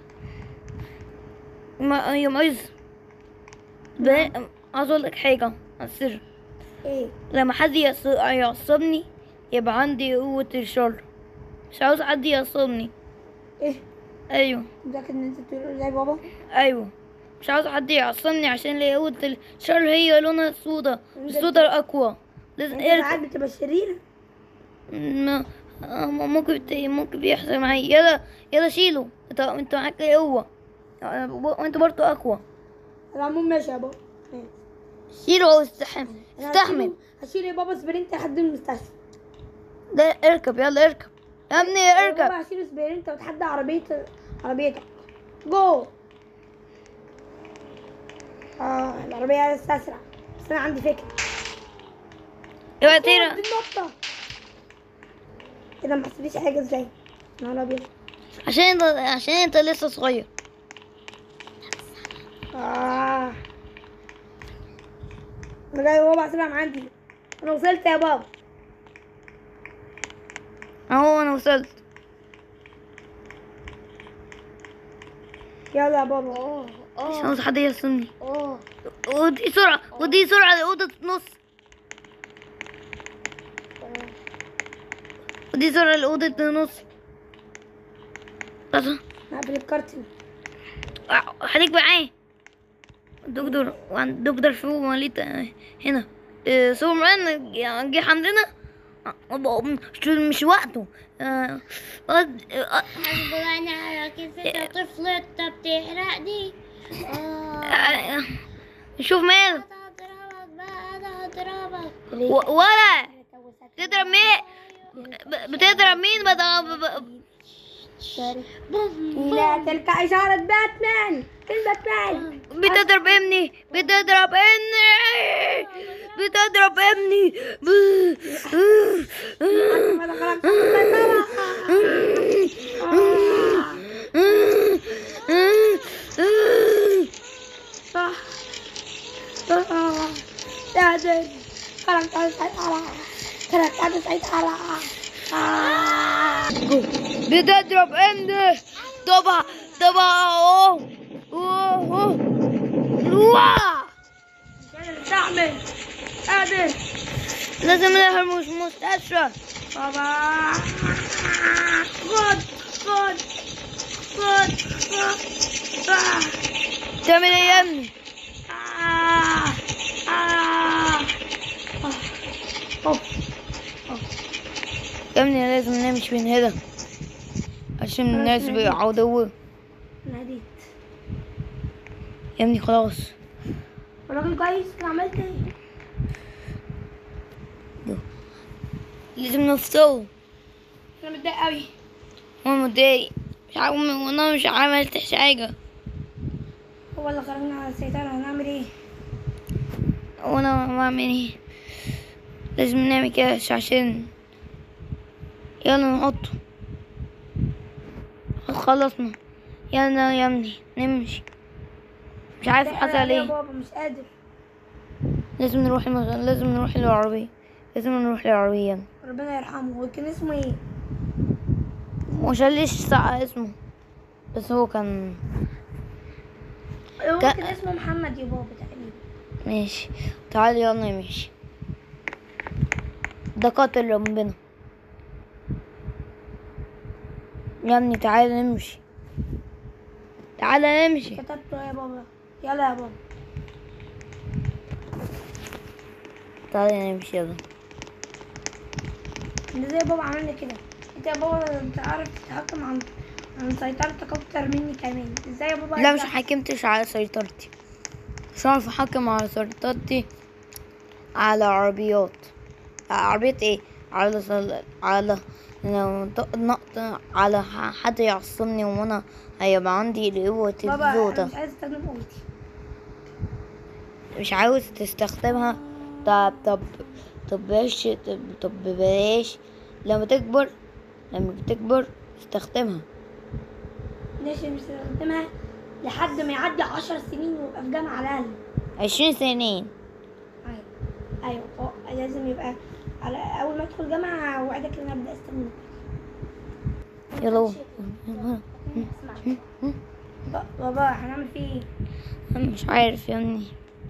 ما يوم عايز ب- عاوز اقول لك حاجة عن السر ايه لما حد يعص- يعصبني يبقى عندي قوة الشر مش عاوز حد يعصبني ايه ايوه متاكد ان انت بتقول زي بابا ايوه مش عاوز حد يعصبني عشان ليه قوة الشر هي لونها سودا السودا الأقوى لازم انت ساعات اركب بتبقى شرير ما آه، ممكن بت- ممكن بيحصل معايا يلا يلا شيله انت انت معاك قوة آه، وانت برضه أقوى العموم ماشي يا بابا ماشي. شيله واستحمل أنا استحمل هشيله- هشيل يا بابا سبرنت لحد المستشفى ده اركب يلا اركب يا ابني يا اركب بابا هشيل سبرنت وتحدى عربية عربيتك جو اه العربية لسه اسرع بس انا عندي فكرة يا دي تيرا النقطة كده ما حسبتش حاجة ازاي نهار ابيض عشان انت عشان انت لسه صغير اه انا جاي بابا اسرع من عندي انا وصلت يا بابا اهو انا وصلت يلا يا بابا اه مش اه عاوز حد يصلني اه ودي سرعة ودي سرعة لأوضة نص ودي سرعة لأوضة نص بس هقفل الكارتن خليك معايا دكتور وعند دكتور فوق وليد آه، هنا آه، سوبرمان جه عندنا آه، مش مش وقته آه، آه، آه، حسبنا على كيف طفل انت بتحرقني اه آه، شوف ماله انا هضربك بقى انا هضربك و- ولا بتضرب مين ب- بتضرب مين بضرب ب- بوم لا تلك إشارة باتمان فين باتمان بتضرب ابني بتضرب ابني بتضرب ابني ما دخلك السيطرة صح صح قادر خرجت على السيطرة خرجت على السيطرة آه. بتضرب ابني طبعا طبعا اوه اوه اوه قادر تعمل قادر لازم نروح مش مستشفى بابا خد خد خد خد بتعمل ايه يا ابني آه. آه. أوف. يا ابني لازم نمشي من هنا عشان الناس بيعودوا ناديت يا ابني خلاص الراجل كويس انا عملت ايه لازم نفطر انا متضايق قوي وانا متضايق مش عارف وانا مش عملت حاجة هو اللي خرجنا على السيطرة هنعمل ايه وانا ما بعمل ايه لازم نعمل كده عشان يلا نحطه خلصنا يلا يا ابني نمشي مش عارف متضايق حصل قوي يا ايه بابا مش قادر لازم نروح المغ... لازم نروح للعربية لازم نروح للعربية ربنا يرحمه هو كان اسمه ايه مش ليش ساعة اسمه بس هو كان هو كا- كان اسمه محمد يا بابا تقريبا ماشي تعال يلا نمشي ده قاتل ربنا يا ابني تعال نمشي تعال نمشي كتبته يا بابا يلا يا بابا تعال نمشي يلا انت ازاي يا بابا عملنا كده انت يا بابا انت عارف تتحكم عن عن سيطرتك اكتر مني كمان ازاي يا بابا لا مش انت- حكمتش على سيطرتي مش عارف احكم على سيطرتي على عربيات على عربية ايه على صل... على لو ط- نقط على ح- حد يعصبني وانا هيبقى عندي قوة بابا انا الزوطة مش عايز استخدم قوتي مش عاوز تستخدمها طب طب طب بلاش طب, طب بلاش لما تكبر لما تكبر استخدمها ليش مش هستخدمها لحد ما يعدي عشر سنين ويبقى في جامعة على الأقل عشرين سنين أيوة أيوة هو لازم يبقى على أول ما أدخل جامعة أوعدك إن أنا أبدأ أستخدم يلا اسمع ب- بابا هنعمل فيه إيه؟ أنا مش عارف يا ابني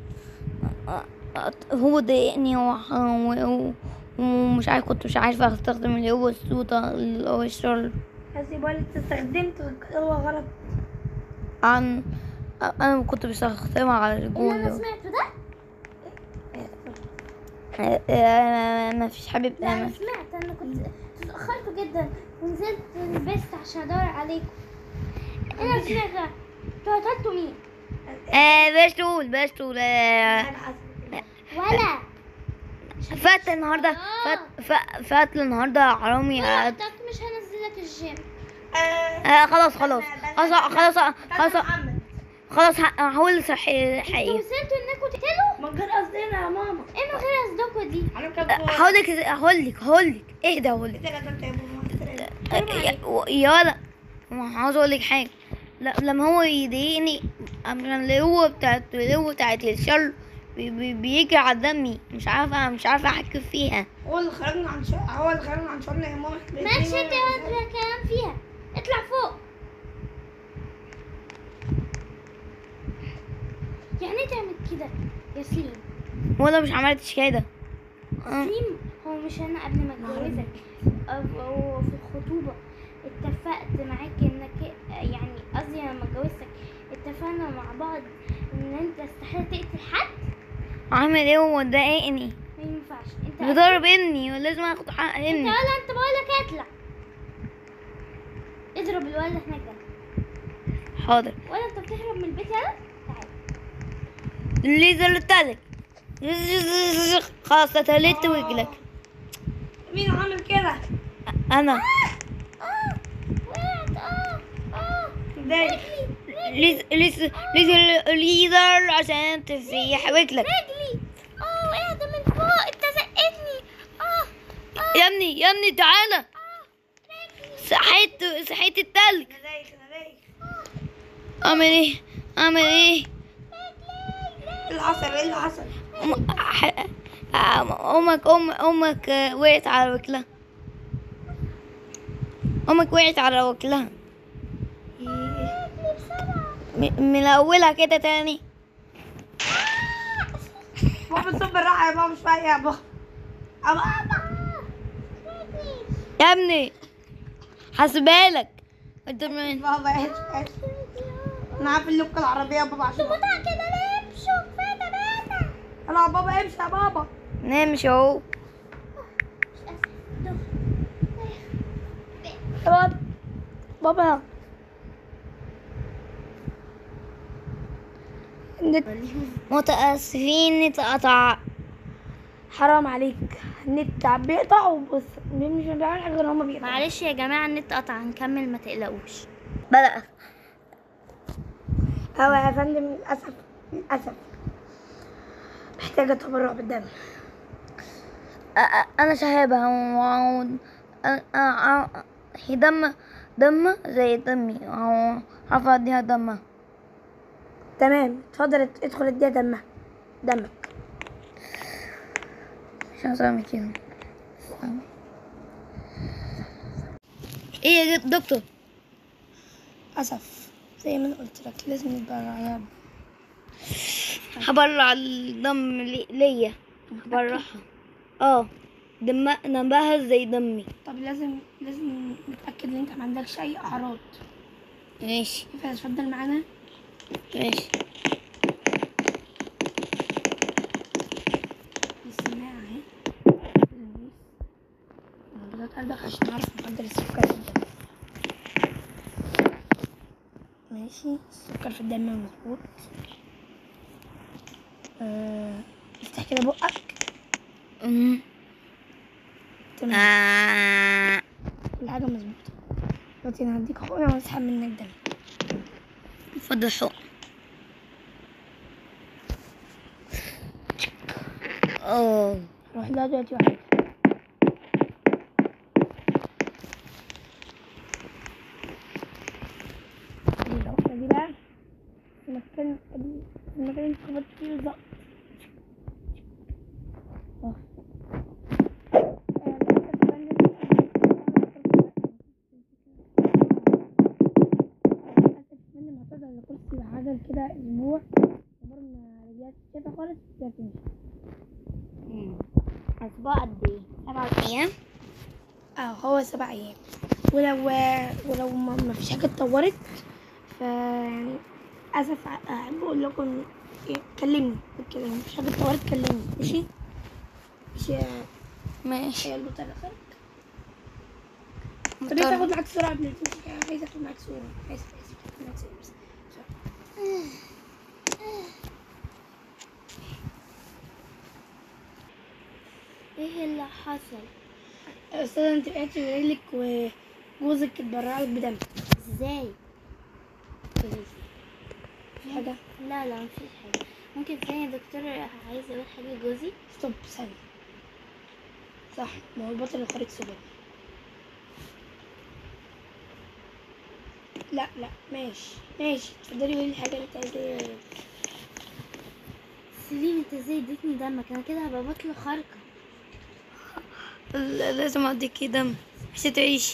هو ضايقني وح- و- ومش عارف كنت مش عارفة استخدم اللي هو الصوت اللي هو الشر بس يبقى اللي أنت استخدمته هو غلط عن انا كنت بستخدمها على الجول سمعته ده آه، آه، ما فيش حبيب لا انا آه، سمعت انا كنت اتاخرت جدا ونزلت لبست عشان ادور عليكم انا سمعت انتوا قتلتوا مين آه باش تقول باش تقول آه، أنا حاسس ولا فات النهارده فات فات- فات النهارده حرامي آه، وقتك مش هنزلك الجيم آه، خلاص خلاص خلاص خلاص خلاص محمد خلاص ه- هقول صحيح انتوا حقيقي وصلتوا انكم تقتلوا من غير قصدنا يا ماما ايه من غير قصدكوا دي أنا كنت هقول لك هقول لك هقول لك اهدى هقول لك أنت كتبت يا بابا يلا ما عاوز اقول لك حاجه لا لما هو يضايقني أما اللي هو بتاعت اللي هو بتاعت الشر بي- بي- بيجي على دمي مش عارفه مش عارفه احكم فيها هو اللي خرجنا عن شر هو اللي خرجنا عن شرنا يا ماما ماشي انت ولا كلام فيها اطلع فوق يعني ايه تعمل كده يا سليم ولا مش عملتش كده آه، سليم هو مش انا قبل ما اتجوزك أو- أو في الخطوبة اتفقت معاك انك يعني قصدي لما اتجوزتك اتفقنا مع بعض ان انت استحيل تقتل حد عامل ايه هو ضايقني ما ينفعش انت بيضرب ابني ولازم اخد حق انت ابني ولا انت بقولك اطلع اضرب الولد هناك ده حاضر ولا انت بتهرب من البيت يلا تعال الليزر اللي بتاعتك خلاص قتلت رجلك مين عامل كده؟ انا اه وقعت اه اه ازاي؟ ليز ليز ليز الليزر عشان تسيح رجلك رجلي اه وقعت من فوق انت زقتني اه اه يا ابني يا ابني تعالى صحيت صحيت التلج انا دايخ انا دايخ اعمل ايه اعمل ايه ايه اللي حصل؟ ايه اللي حصل؟ أم- ح- آه، امك ام امك آه، وقعت على رجلها امك وقعت على رجلها إيه. م- من اولها كده تاني بابا صب بالراحة يا بابا شوية يا بابا أبا يا ابني حاسبالك انت من بابا ايش ايش أنا معاه في اللوكة العربية يا بابا عشان بتاع كده ليه بشوف فاتا باتا يلا يا بابا امشي يا بابا نمشي اهو يا بابا بابا النت متأسفين اتقطع حرام عليك النت بيقطع وبص مش بيعمل حاجة غير هما بيقطعوا معلش يا جماعة النت قطع هنكمل ما تقلقوش بدأ هو يا فندم للأسف للأسف محتاجة تبرع بالدم أ- أ- انا شهابة و- أ- أ- أ- هي دم دم زي دمي أو عارف اديها دمها تمام اتفضل ات- ادخل اديها دمها دمك عشان اسوي كده ايه يا دكتور للأسف زي ما أنا قلت لك لازم نتبرع يا هبرع الدم لي- ليا هبرعها اه دم دمها زي دمي طب لازم لازم نتأكد إن أنت ما عندكش أي أعراض ماشي ينفع تتفضل معانا ماشي السماعة أهي نبضات قلبك عشان نعرف نقدر السكر في الدم ماشي السكر في الدم مظبوط آه، افتح كده بقك أمم. تمام آه. كل حاجة مظبوطة دلوقتي أنا هديك حقنة وأسحب منك دم اتفضل حق اه روح لها دلوقتي واحد دي الحقنة دي بقى في المكان ال- في المكان اللي اتخبطت فيه بالظبط اه. آه، للأسف يا فندم، للأسف يا فندم هتقعد على كرسي بعجل كده أسبوع عمر ما رجعت شايفة خالص تقدر تمشي أسبوع قد إيه؟ سبعة ايام اه هو سبع ايام ولو ولو ما ما فيش حاجه اتطورت ف يعني اسف احب اقول لكم إيه، كلمني كده ما فيش حاجه اتطورت كلمني ماشي ماشي يا ماشي يا البطل خير طب انت تاخد معاك صوره قبل ما تمشي عايزه اخد معاك صوره عايزه عايزه اخد معاك صوره بس إيه اللي حصل؟ يا استاذه انت وقعتي في رجلك وجوزك اتبرع لك بدم إزاي؟ في حاجه لا لا مفيش حاجة ممكن ثانية يا دكتور عايز أقول حاجة لجوزي ستوب ثانيه صح ما هو البطل الخارج سوبر لا لا ماشي ماشي اتفضلي قولي الحاجه اللي انت عايزاها سليم انت ازاي اديتني دمك انا كده هبقى بطل خارقة ل- لازم اديكي دم عشان تعيشي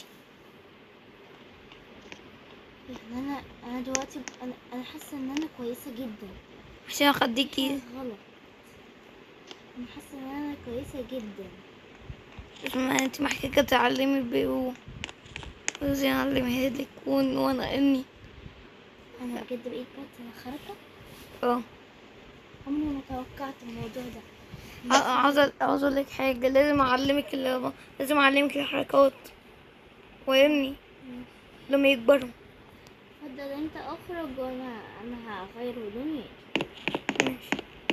يعني انا انا دلوقتي انا انا حاسة ان انا كويسة جدا عشان اخديكي حاجة غلط انا حاسة ان انا كويسة جدا ما انت محتاجة تعلمي بيه وزي اعلمها لك وان- وانا اني انا بجد بقيت بطل خارقة اه عمري ما توقعت الموضوع ده ع- عاوزة عاوز اقول لك حاجة لازم اعلمك ال- لازم اعلمك الحركات واني لما يكبروا اتفضل انت اخرج وانا انا هغير هدومي ماشي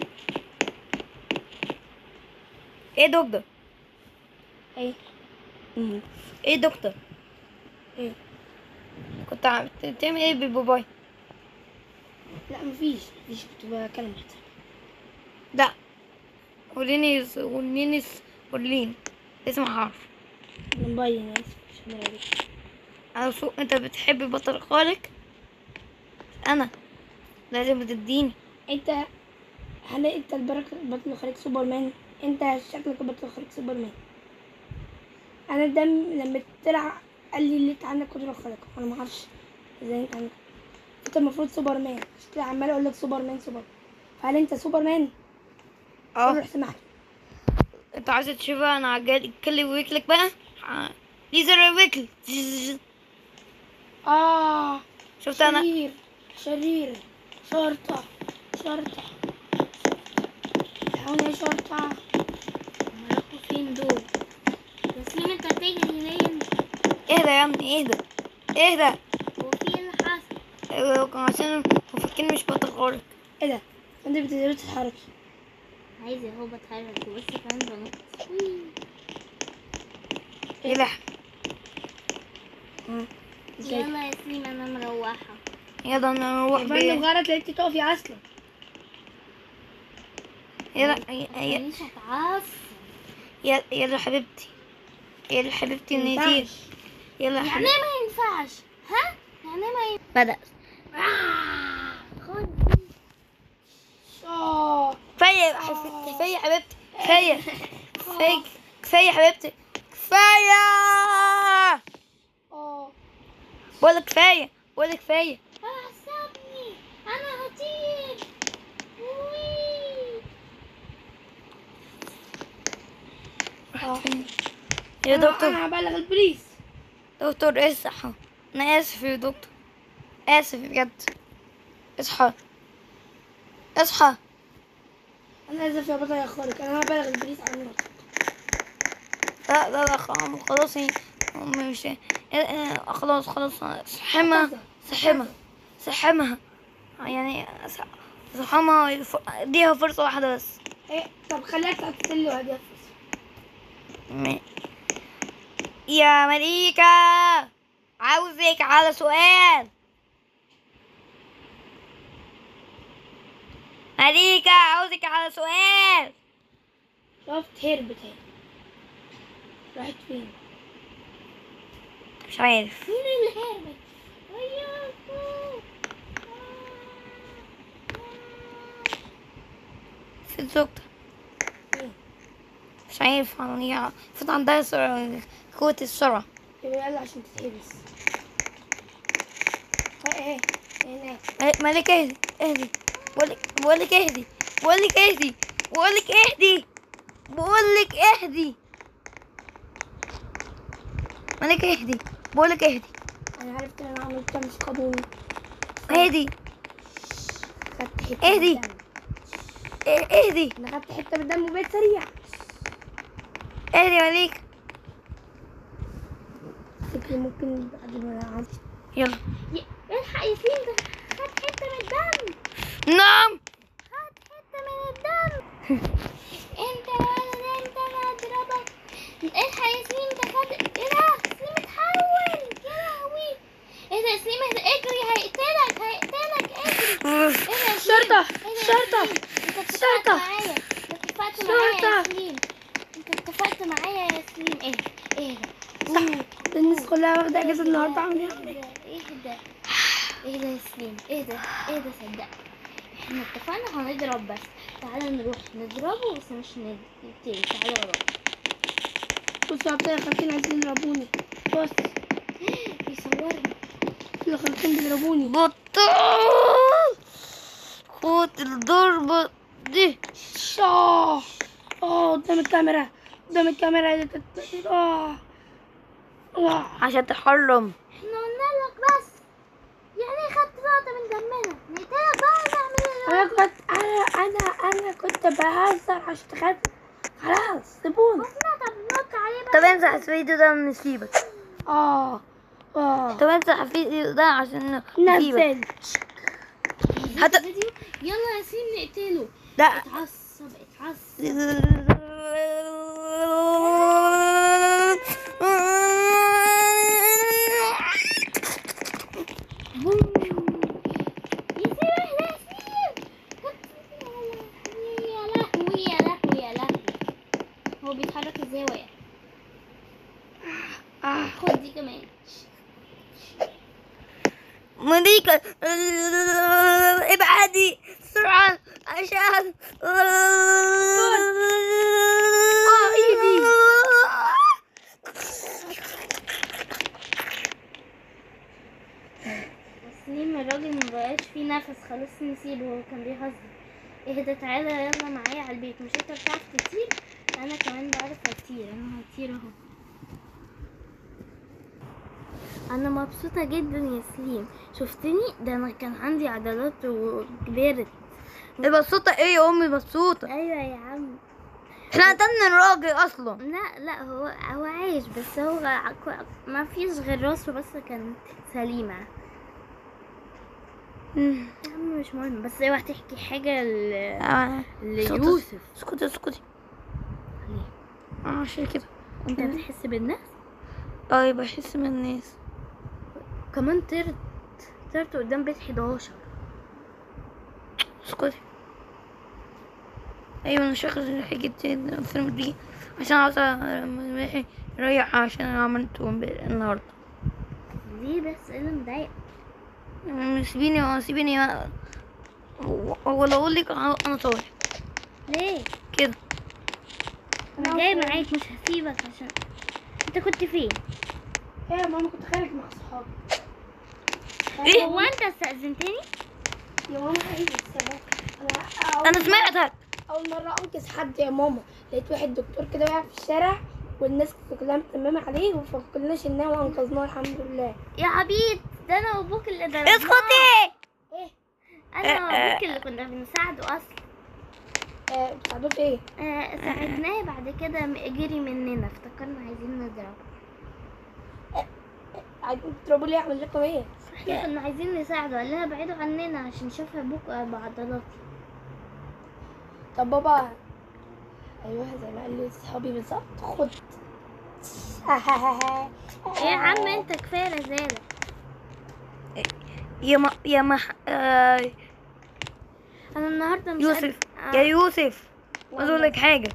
ايه دكتور ايه مم. ايه دكتور ايه كنت عم- بتعمل ايه بباباي لا مفيش مفيش كنت بكلم حد لا قوليني قوليني قوليني لازم اعرف موبايل انا اسف مش هعمل عليك انا سو... انت بتحب بطل خارق انا لازم تديني انت هل انت البركة بطل خارج سوبرمان انت شكلك بطل خارج سوبرمان انا الدم لما طلع قال لي اللي انت عندك قدرة خارقة انا ما اعرفش ازاي انت عندك انت المفروض سوبرمان مش كده عمال اقول لك سوبرمان سوبرمان فهل انت سوبرمان؟ قول اه لو سمحت انت عايز تشوفها انا عجال اتكلم ويكلك بقى ع- ليزر ويكل اه شفت انا شرير شرير شرطة شرطة الحقوني يا شرطة راحوا فين دول ياسمين انت هتجري منين اهدى يا ابني اهدى اهدى هو في ايه اللي حصل أيوة، كان عشان مفكرني مش بطل خارق ايه ده انت بتقدري تتحركي عايزة اهو بتحرك بس كمان بنط ايه ده ازاي يلا يا ياسمين انا مروحة يلا نروح فانت بيه غلط لقيتي تقفي اصلا يلا يلا مش هتعصب يلا يلا حبيبتي يلا حبيبتي نسيت مينفعش. يلا يعني حبيبتي ما ينفعش ها يعني ما ينفعش بدأ خد اه كفاية يا حبيبتي كفاية يا حبيبتي كفاية كفاية كفاية يا حبيبتي كفاية اه بقول لك كفاية بقول لك كفاية اعصبني انا هطير وي. اه يا انا دكتور هبلغ البوليس دكتور اصحى انا اسف يا دكتور اسف بجد اصحى اصحى انا اسف يا بطل يا خالق انا هبلغ البوليس عنك لا لا لا خلاص خلاص هي مش إيه- إيه، خلاص خلاص سحمها سحمها سحمها يعني س- سحمها الف- اديها فرصة واحدة بس ايه طب خليها تقتل له هديه م- يا مليكة عاوزك على سؤال مليكة عاوزك على سؤال شفت هربت هي راحت فين مش عارف مين اللي هربت وياكو في زوجته مش عارف يعني المفروض عندها سرعة قوة السرعة يبقى يلا عشان تتحبس ايه ايه هناك مل- ملك اهدي اهدي بقولك بقولك اهدي بقولك اهدي بقولك اهدي بقولك اهدي ملك اهدي بقولك اهدي انا عرفت ان انا عملت ده مش قانوني اهدي خدت حته اهدي. من الدم. اه- اهدي انا خدت حته من الدم وبقيت سريع اهدي يا مليك فكري ممكن بعد ما انا عملت يلا ي- الحق ياسمين ده خد حتة من الدم نعم خد حتة من الدم انت يا ولد انت انا هضربك الحق ياسمين ده خد ايه ده ياسمين اتحول يا لهوي ايه ده ياسمين اهدى اجري هيقتلك هيقتلك اجري ايه ده يا ياسمين؟ شرطة! ايه ده يا شرطة! ياسمين؟ انت اتفقت شرطة! معايا انت اتفقت معايا يا شرطة! ياسمين انت اتفقت معايا يا ياسمين ايه ايه ده صح الناس كلها واخدة اجازة النهاردة عامل ايه ايه ده ايه ده يا سليم ايه ده ايه ده صدق احنا اتفقنا هنضرب بس تعالى نروح نضربه بس مش نقتله تعالى ورانا بصوا يا بتاع خالتين عايزين يضربوني بص بيصورني الخالتين بيضربوني بطل قوة الضربة دي شاه اه قدام الكاميرا قدام الكاميرا اه اه عشان تحرم احنا قلنا لك بس يعني خدت نقطة من دمنا نقتلك بقى نعمل انا كنت انا انا انا كنت بهزر عشان تخاف خلاص سيبوني طب نط عليه بقى طب امسح الفيديو ده نسيبك اه اه طب امسح الفيديو ده عشان نسيبك نزل هت- الفيديو يلا يا سليم نقتله لا اتعصب اتعصب بوم يسيب احنا يسيب يا لهوي يا لهوي يا لهوي هو بيتحرك ازاي وقع اه خد دي كمان مليكة ابعدي بسرعة عشان ايدي. تسليم الراجل مبقاش فيه نفس خلاص نسيبه هو كان بيهزر اهدى تعالى يلا معايا على البيت مش انت بتعرف تطير انا كمان بعرف اطير انا هطير اهو انا مبسوطه جدا يا سليم شفتني ده انا كان عندي عضلات وكبرت مبسوطة ايه يا امي مبسوطة ايوه يا عم احنا قتلنا الراجل اصلا لا لا هو هو عايش بس هو ع- ما فيش غير راسه بس كانت سليمه مم. يا عم مش مهم بس اوعى تحكي حاجه ل... آه. ليوسف اسكتي اسكتي اه عشان كده انت بتحس بالناس اه بحس من الناس كمان طرت طرت قدام بيت 11 اسكتي ايوه انا شغل حاجة الفيلم دي عشان عاوزة أروح يريح عشان انا عملته امبارح- النهاردة ليه بس ايه اللي مضايق سيبيني سيبيني ولا اقول لك انا طالع ليه كده انا جاي معاك مش هسيبك عشان انت كنت فين ايه يا ماما كنت خارج مع صحابي ايه هو انت استأذنتني يا ماما ايه السبب انا أول انا سمعتك اول مره انقذ حد يا ماما لقيت واحد دكتور كده واقع في الشارع والناس كلها متممه عليه فكلنا شلناه وانقذناه الحمد لله يا عبيد ده انا وابوك اللي ضربناه اسكتي ايه انا وابوك اللي كنا بنساعده اصلا آه بتساعدوه في ايه آه ساعدناه بعد كده م- جري مننا افتكرنا عايزين نضربه عايزين تضربوا ليه اعمل لكم ايه احنا كنا عايزين نساعده قال لنا بعيدوا عننا عشان شاف ابوك بعضلاتي طب بابا ايوه زي ما قال لي صحابي بالظبط خد ايه يا عم انت كفايه رزاله يا ما يا ما آه انا النهارده مش يوسف قادر- يا يوسف عايز اقول لك حاجة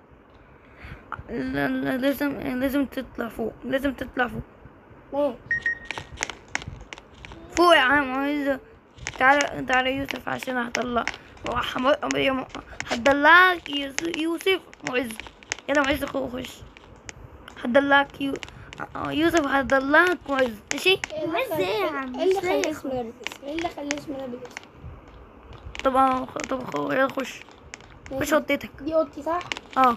لا- لا- لازم لازم تطلع فوق لازم تطلع فوق ليه فوق يا عم عايز تعالى تعالى يوسف عشان هطلع وح- يا- هتدلعك يوس- يوسف معز يلا معز خو- خش هتدلعك يو... آه، يوسف هتدلعك معز ماشي إيه اللي عايز خل- إيه يا عم؟ ايه اللي مش لاقي خليه اسمه لابس اسم ايه اللي خليه اسمه لابس اسم طب آه، طب خو- يلا خش خش ماشي. اوضتك دي اوضتي صح اه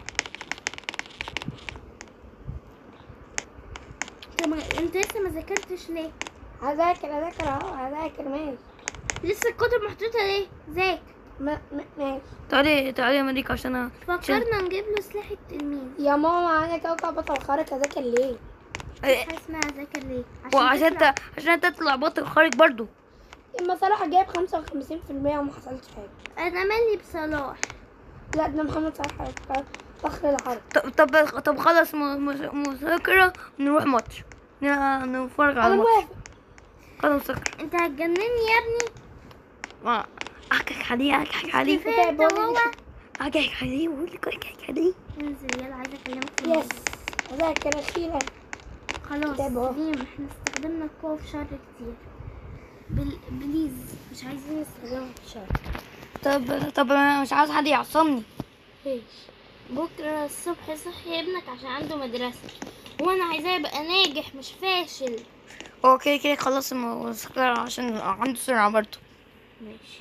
طب ما- انت لسه ما ذاكرتش ليه هذاكر هذاكر اهو هذاكر ماشي لسه الكتب محطوطه ليه ذاكر ما- ما- ماشي تعالي تعالي يا مليك عشان أنا- عشان فكرنا نجيب له سلاح التلميذ يا ماما انا كوكب بطل خارق هذاكر ليه حاجه اسمها ذاكر ليه وعشان تطلع- ت... عشان تطلع بطل خارج برضو اما صلاح جايب 55% وما حصلش حاجه انا مالي بصلاح لا ده محمد صلاح فخر العرب طب طب طب خلص م- م- مذاكرة نروح ماتش ن- نتفرج على انا الماتش موافق خلص مذاكرة انت هتجنني يا ابني ما احكي عليه احكي عليه كفايه انت وهو احكي عليه بقول لك احكي عليه انزل يلا عايزه اكلمك في يس الموضوع. هذاكر اخيرا خلاص كتاب اهو. سليم احنا استخدمنا القوة في شر كتير بل... بليز مش عايزين نستخدمها في شر طب طب انا مش عاوز حد يعصمني ليش بكرة الصبح صحي ابنك عشان عنده مدرسة وانا عايزاه يبقى ناجح مش فاشل هو كده كده خلص المذاكرة عشان عنده سرعة برضو ماشي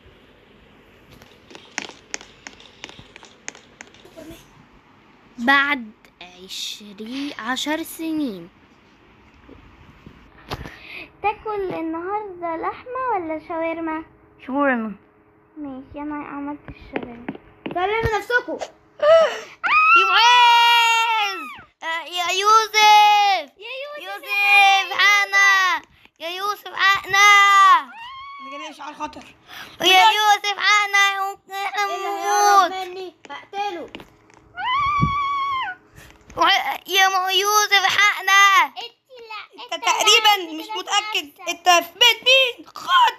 بعد عشرين عشر سنين تاكل النهاردة لحمة ولا شاورما؟ شاورما ماشي انا عملت الشاورما سلموا نفسكم يا معز آه، يا يوسف يا يوسف يوسف حقنا يا يوسف حقنا انا جاي اشعار خطر يا يوسف حقنا احنا نموت مني هقتله وع- يا م- يوسف حقنا انت انت تقريبا مش متاكد انت في بيت مين خد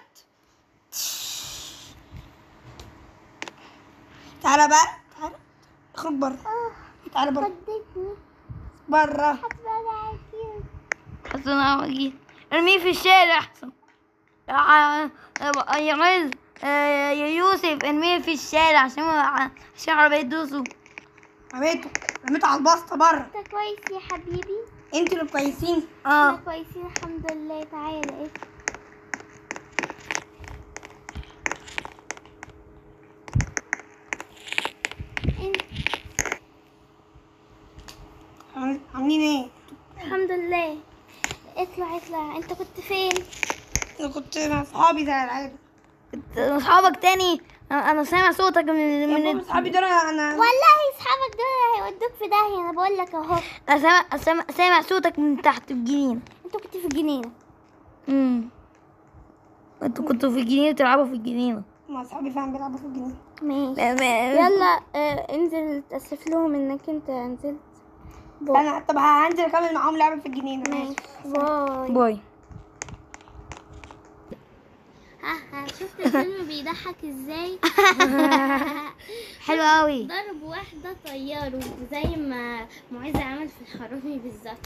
تعالى بقى تعالى اخرج بره تعالى بره خدتني بره بقى كتير حسن اجي ارميه في الشارع احسن يا يا معز آه، يا يوسف ارميه في الشارع عشان ما- عشان عربية يدوسوا رميته رميته على البسطه بره انت كويس يا حبيبي انتوا اللي كويسين احنا اه كويسين الحمد لله تعالى ايه عامل- عاملين ايه الحمد لله اطلع اطلع كنت مع اصحابي زي العاده اصحابك تاني انا أنا سامع صوتك من من من اصحابي دول انا والله اصحابك دول هيودوك في داهيه انا بقول لك اهو انا سامع سامع, سامع صوتك من تحت الجنينه انتوا كنتوا في الجنينه امم انتوا كنتوا في الجنينه بتلعبوا في الجنينه مع اصحابي فعلا بيلعبوا في الجنينه ماشي ما- ما- يلا آه انزل تأسف لهم انك انت نزلت انا طب هنزل اكمل معاهم لعبه في الجنينه ماشي باي باي ها ها شفت الفيلم بيضحك ازاي حلو قوي ضرب واحدة طياره زي ما معز عمل في الحرامي بالظبط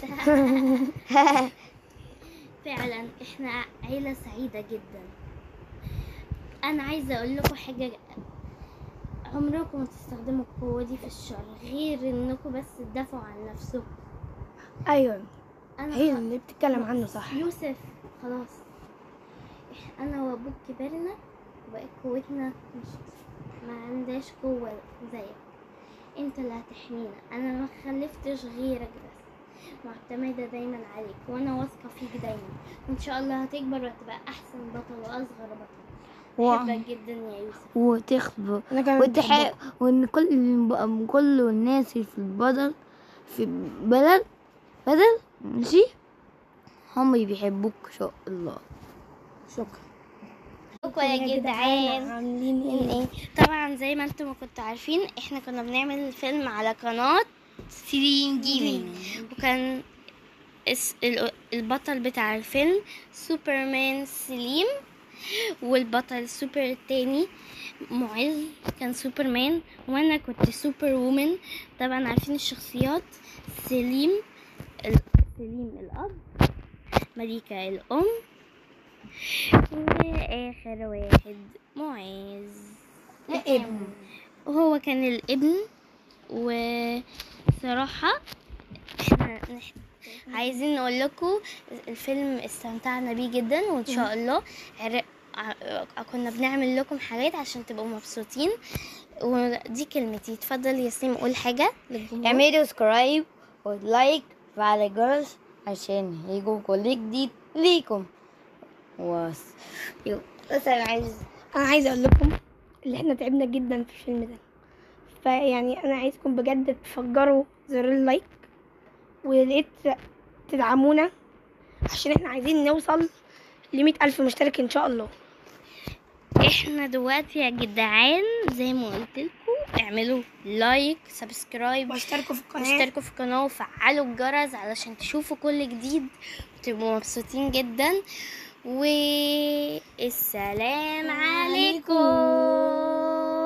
فعلا احنا عيلة سعيدة جدا انا عايزة اقول لكم حاجة عمركم ما تستخدموا القوة دي في الشر غير انكم بس تدافعوا عن نفسكم ايوه انا هي اللي بتتكلم عنه صح يوسف خلاص إح- انا وابوك كبرنا وبقت قوتنا مش ما عندهاش قوة زيك انت اللي هتحمينا انا ما خلفتش غيرك بس معتمدة دايما عليك وانا واثقة فيك دايما وان شاء الله هتكبر وهتبقى احسن بطل واصغر بطل و- بحبك جدا يا يوسف وتخبر انا كمان وتح... وان كل كل الناس اللي في البلد في بلد بدل ماشي هم بيحبوك ان شاء الله شكرا شكرا يا جدعان عاملين إن ايه ايه طبعا زي ما انتم ما كنتوا عارفين احنا كنا بنعمل فيلم على قناة سيرين جيمنج وكان اس- ال- البطل بتاع الفيلم سوبرمان سليم والبطل سوبر التاني معز كان سوبرمان وانا كنت سوبر وومن طبعا عارفين الشخصيات سليم ال- سليم الاب مليكة الام واخر واحد معز الابن. وهو كان الابن وصراحة احنا نح- عايزين نقول لكم الفيلم استمتعنا بيه جدا وان شاء الله عر- ع- كنا بنعمل لكم حاجات عشان تبقوا مبسوطين ودي كلمتي اتفضل ياسين قول حاجة للجمهور اعملوا سبسكرايب ولايك وعلى الجرس عشان يجوا كل جديد ليكم وس يو بس انا عايز انا عايزه اقول لكم اللي احنا تعبنا جدا في الفيلم ده فيعني انا عايزكم بجد تفجروا زر اللايك ولقيت تدعمونا عشان احنا عايزين نوصل لمية ألف مشترك ان شاء الله احنا دلوقتي يا جدعان زي ما قلت لكم اعملوا لايك سبسكرايب واشتركوا في القناة اشتركوا في القناة وفعلوا الجرس علشان تشوفوا كل جديد وتبقوا مبسوطين جدا والسلام عليكم